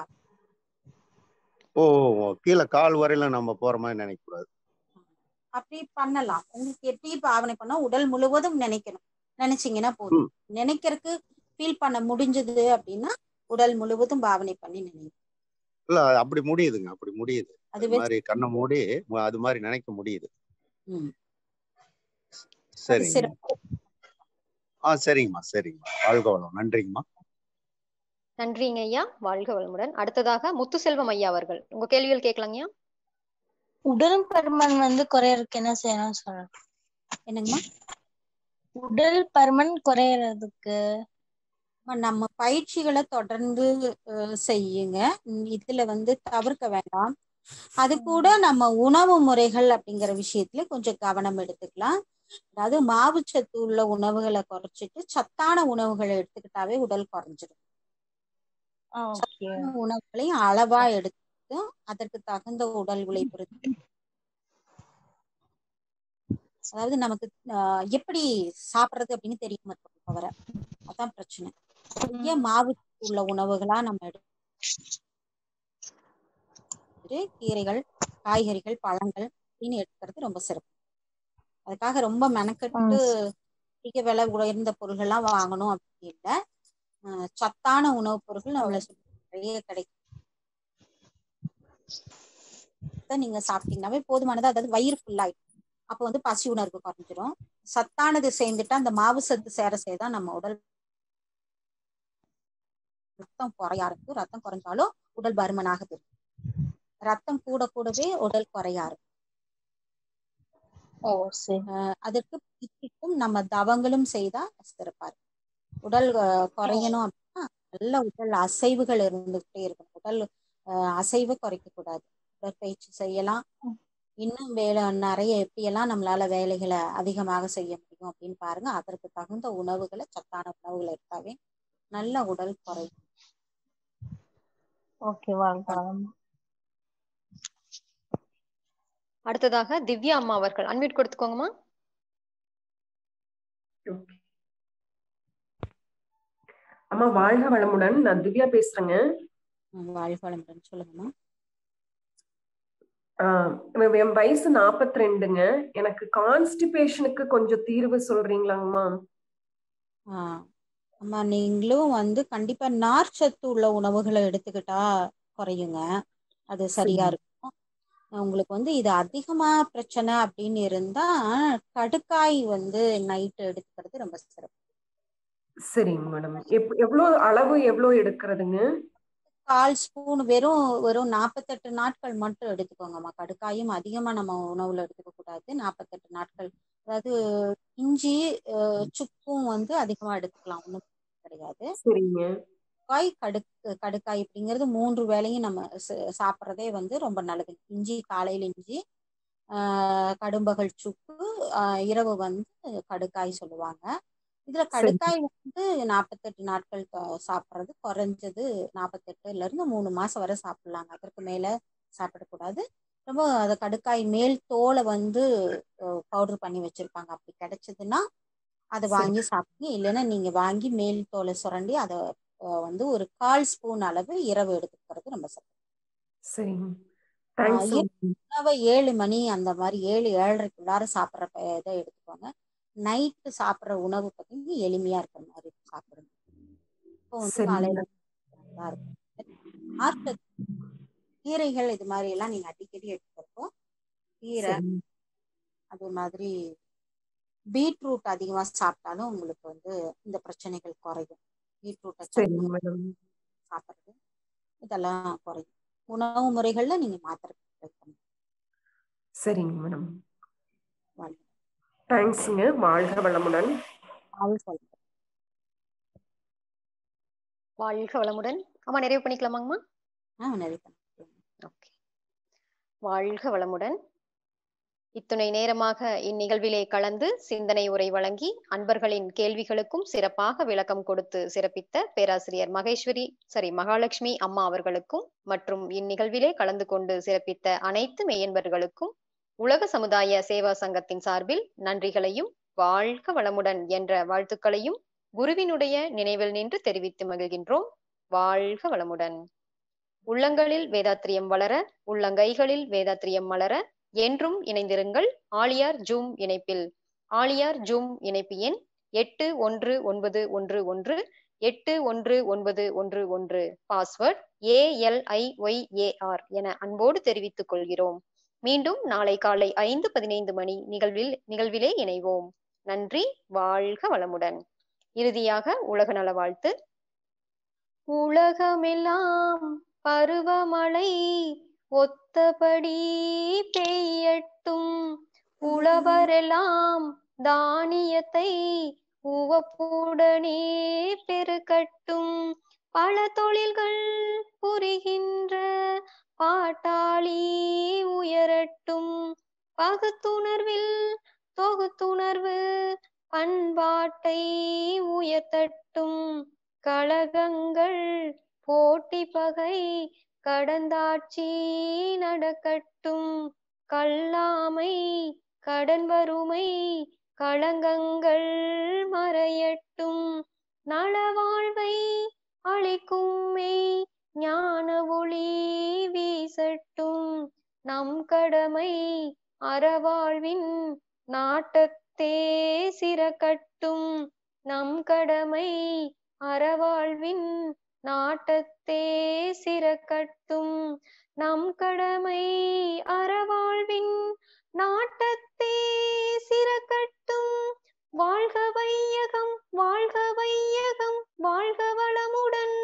D: ஓ ஓ, கீழே கால் வரையில நம்ம போற மாதிரி நினைக்க கூடாது
A: அப்படி பண்ணலாம் உங்களுக்கு எப்படி பாவனை பண்ணா உடல் முழுவதும் நினைக்கணும் நினைச்சீங்கன்னா போதும் நினைக்கிறதுக்கு ஃபீல் பண்ண முடிஞ்சது அப்படின்னா உடல் முழுவதும் பாவனை பண்ணி நினைக்கணும்
D: இல்ல அப்படி முடியுதுங்க அப்படி முடியுது
A: அது
D: அது மாதிரி கண்ணை மூடி மு- அது மாதிரி நினைக்க முடியுது
A: ம். அது
D: சரிங்க
A: சிறப்பு
D: ஆ சரிங்கம்மா சரிங்கம்மா வாழ்க வளம் நன்றிங்கம்மா
C: நன்றிங்க ஐயா வாழ்க வளமுடன் அடுத்ததாக முத்துசெல்வம் ஐயா அவர்கள் உங்க கேள்விகள் கேட்கலாங்கய்யா
F: உடல் பருமன் வந்து குறையறதுக்கு என்ன செய்யணும்னு சொல்றேன்
A: என்னங்கம்மா
F: உடல் பருமன் குறையறதுக்கு
A: அம்மா, நம்ம பயிற்சிகளை தொடர்ந்து அஹ், செய்யுங்க உம், இதுல வந்து தவிர்க்க வேண்டாம் அது கூட நம்ம உணவு முறைகள் அப்படிங்கிற விஷயத்துல கொஞ்சம் கவனம் எடுத்துக்கலாம் அதாவது மாவுச்சத்து உள்ள உணவுகளை குறைச்சிட்டு சத்தான உணவுகளை எடுத்துக்கிட்டாவே உடல் குறைஞ்சிடும்
F: ஓகே
A: சத்தான உணவுகளையும் அளவா எடுத்து அதற்கு தகுந்த உடல் உழைப்பு இருக்கு அதாவது நமக்கு ஆஹ், எப்படி சாப்பிடுறது அப்படின்னு தெரியாம இருக்கும் தவிர அதான் பிரச்சனை நிறைய மாவு உள்ள உணவுகளா நம்ம எடுத்து கீரைகள் காய்கறிகள் பழங்கள் அப்படின்னு எடுக்கிறது ரொம்ப சிறப்பு அதுக்காக ரொம்ப மெனக்கெட்டு அதிக விலை உயர்ந்த பொருள்கள்லாம் வாங்கணும் அப்படி இல்லை ஆஹ், சத்தான உணவுப் பொருட்கள் நம்மள சுத்தி நிறைய கிடைக்கும் இதை நீங்க சாப்பிட்டீங்கன்னாவே போதுமானது அதாவது வயிறு ஃபுல்லாயிடும் அப்போ வந்து பசி உணர்வு குறைஞ்சிரும் சத்தானது சேர்ந்துட்டா அந்த மாவு சத்து சேர சேர நம்ம உடல் ரத்தம் குறைய ஆரம்பிக்கும் ரத்தம் குறைஞ்சாலும் உடல் பருமனாக இருக்கும் ரத்தம் கூட கூடவே உடல் குறைய ஆரம்பிக்கும்
F: ஓ சரி
A: ஆஹ் அதற்கு பயிற்சிக்கும் நம்ம தவங்களும் செய்தா சிறப்பா இருக்கும் உடல் ஆஹ் குறையணும் அப்படின்னா நல்ல உடல் அசைவுகள் இருந்துகிட்டே இருக்கணும் உடல் ஆஹ் அசைவு குறைக்க கூடாது உடற்பயிற்சி செய்யலாம் இன்னும் வேலை நிறைய எப்படியெல்லாம் நம்மளால வேலைகளை அதிகமாக செய்ய முடியும் அப்படின்னு பாருங்க அதற்கு தகுந்த உணவுகளை சத்தான உணவுகளை எடுத்தாவே நல்ல உடல் குறையும்
F: ஓகே வாழ்க வளம்
C: அடுத்ததாக திவ்யா அம்மா அவர்கள் அன்மியூட் கொடுத்துக்கோங்கம்மா
G: Okay. அம்மா வாழ்க வளமுடன் நான் திவ்யா பேசுறேங்க
A: வாழ்க வளமுடன் சொல்லுங்கம்மா
G: ஆஹ் என் என் வயசு 42 ரெண்டுங்க எனக்கு கான்ஸ்டிபேஷனுக்கு கொஞ்சம் தீர்வு சொல்றீங்களாங்கம்மா
A: ஆஹ் ஆமா நீங்களும் வந்து கண்டிப்பா நார்ச்சத்து உள்ள உணவுகளை எடுத்துக்கிட்டா குறையுங்க அது சரியா இருக்கும் உங்களுக்கு வந்து இது அதிகமா பிரச்சனை அப்படின்னு இருந்தா கடுக்காய் வந்து நைட்டு எடுத்துக்கிறது ரொம்ப சிறப்பு
G: சரிங்க மேடம் எப் எவ்வளவு அளவு எவ்வளவு எடுக்கிறதுங்க
A: கால் ஸ்பூன் வெறும் வெறும் நாற்பத்தெட்டு நாட்கள் மட்டும் எடுத்துக்கோங்கம்மா கடுக்காயும் அதிகமா நம்ம உணவுல எடுத்துக்க கூடாது நாற்பத்தெட்டு நாட்கள் அதாவது இஞ்சி அஹ் சுக்கும் வந்து அதிகமா எடுத்துக்கலாம் ஒன்றும் கிடையாது
G: சரிங்க
A: காய் கடு கடுக்காய் அப்படிங்கிறது மூன்று வேளையும் நம்ம ச- சாப்பிட்றதே வந்து ரொம்ப நல்லது இஞ்சி காலையில இஞ்சி ஆஹ் கடும்பகல் சுக்கு ஆஹ் இரவு வந்து கடுக்காய் சொல்லுவாங்க இதுல கடுக்காய் வந்து நாற்பத்தெட்டு நாட்கள் த- சாப்பிட்றது குறைஞ்சது நாற்பத்தெட்டுல இருந்து மூணு மாசம் வரை சாப்பிடலாங்க அதற்கு மேல சாப்பிடக்கூடாது ரொம்ப அந்த கடுக்காய் மேல் தோலை வந்து பவுடர் பண்ணி வச்சிருப்பாங்க அப்படி கிடைச்சதுன்னா அதை வாங்கி சாப்பிடுங்க இல்லைன்னா நீங்க வாங்கி மேல் தோலை சுரண்டி அதை அஹ், வந்து ஒரு கால் ஸ்பூன் அளவு இரவு எடுத்துக்கிறது ரொம்ப சிறப்பு
G: சரிங்க தேங்க்ஸ்
A: ஆஹ் உணவை ஏழு மணி அந்த மாதிரி ஏழு ஏழரைக்குள்ளார சாப்பிட்ற இதை எடுத்துக்கோங்க நைட்டு சாப்பிட்ற உணவு பார்த்தீங்கன்னா எளிமையா இருக்கிற மாதிரி சாப்பிடுங்க இப்போ வந்து
G: சரிங்க.
A: காலையில நல்லா இருக்கும் நார்ச்சத்து கீரைகள் இது மாதிரி எல்லாம் நீங்க அடிக்கடி எடுத்துக்கிறப்போ கீரை
G: சரிங்க
A: அது மாதிரி பீட்ரூட் அதிகமா சாப்பிட்டாலும் உங்களுக்கு வந்து இந்த பிரச்சனைகள் குறையும் பீட்ரூட்டை
G: சரிங்க மேடம்
A: சாப்பிட்றது இதெல்லாம் குறையும் உணவு முறைகள்ல நீங்க மாத்திரை ட்ரை பண்ணுங்க
G: சரிங்க மேடம்
A: வாழ்க
G: தேங்க்ஸுங்க வாழ்க வளமுடன்
A: வாழ்க வளமுடன்.
C: வாழ்க வளமுடன் அம்மா நிறைவு பண்ணிக்கலாமாங்கம்மா
A: ஆ நிறைய பண்ணிக்கலாம்.
C: ஓகே வாழ்க வளமுடன் இத்துணை நேரமாக இந்நிகழ்விலே கலந்து சிந்தனை உரை வழங்கி அன்பர்களின் கேள்விகளுக்கும் சிறப்பாக விளக்கம் கொடுத்து சிறப்பித்த பேராசிரியர் மகேஸ்வரி சாரி மகாலட்சுமி அம்மா அவர்களுக்கும் மற்றும் இந்நிகழ்விலே கலந்து கொண்டு சிறப்பித்த அனைத்து மெய்யன்பர்களுக்கும் உலக சமுதாய சேவா சங்கத்தின் சார்பில் நன்றிகளையும் வாழ்க வளமுடன் என்ற வாழ்த்துக்களையும் குருவினுடைய நினைவில் நின்று தெரிவித்து மகிழ்கின்றோம் வாழ்க வளமுடன் உள்ளங்களில் வேதாத்திரியம் வளர உள்ளங்கைகளில் வேதாத்திரியம் மலர என்றும் இணைந்திருங்கள் ஆலியார் ஜூம் இணைப்பில் ஆலியார் ஜூம் இணைப்பு எண் எட்டு ஒன்று ஒன்பது ஒன்று ஒன்று எட்டு ஒன்று ஒன்பது ஒன்று ஒன்று பாஸ்வேர்ட் ஏஎல்ஐஒய்ஏஆர் என அன்போடு தெரிவித்துக் கொள்கிறோம் மீண்டும் நாளை காலை ஐந்து பதினைந்து மணி நிகழ்வில் நிகழ்விலே இணைவோம் நன்றி வாழ்க வளமுடன் இறுதியாக உலக நல வாழ்த்து உலகமெல்லாம் பருவமழை ஒத்தபடி பெய்யட்டும் உழவரெல்லாம் தானியத்தை உவப்புடனே பெருக்கட்டும் பல தொழில்கள் புரிகின்ற பாட்டாளி உயரட்டும் பகுத்துணர்வில் தொகுத்துணர்வு பண்பாட்டை உயர்த்தட்டும் கழகங்கள் போட்டி பகை கடந்தாட்சி நடக்கட்டும் கல்லாமை கடன் வறுமை களங்கங்கள் மறையட்டும் நலவாழ்வை அளிக்கும் மெய் ஞான ஒளி வீசட்டும் நம் கடமை அறவாழ்வின் நாட்டத்தே சிறக்கட்டும் நம் கடமை அறவாழ்வின் நாட்டத்தே சிறக்கட்டும் நம் கடமை அறவாழ்வின் நாட்டத்தே சிறக்கட்டும் வாழ்க வையகம் வாழ்க வையகம் வாழ்க வளமுடன்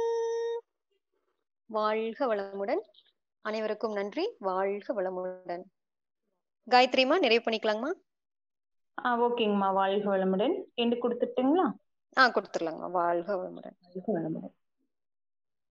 C: வாழ்க வளமுடன் அனைவருக்கும் நன்றி வாழ்க வளமுடன் காயத்ரிமா நிறைவு பண்ணிக்கலாங்கம்மா
B: ஆ ஓகேங்கம்மா வாழ்க வளமுடன் என்று கொடுத்துட்டுங்களா
C: ஆ கொடுத்துடலாங்கம்மா வாழ்க வளமுடன்
B: வாழ்க வளமுடன்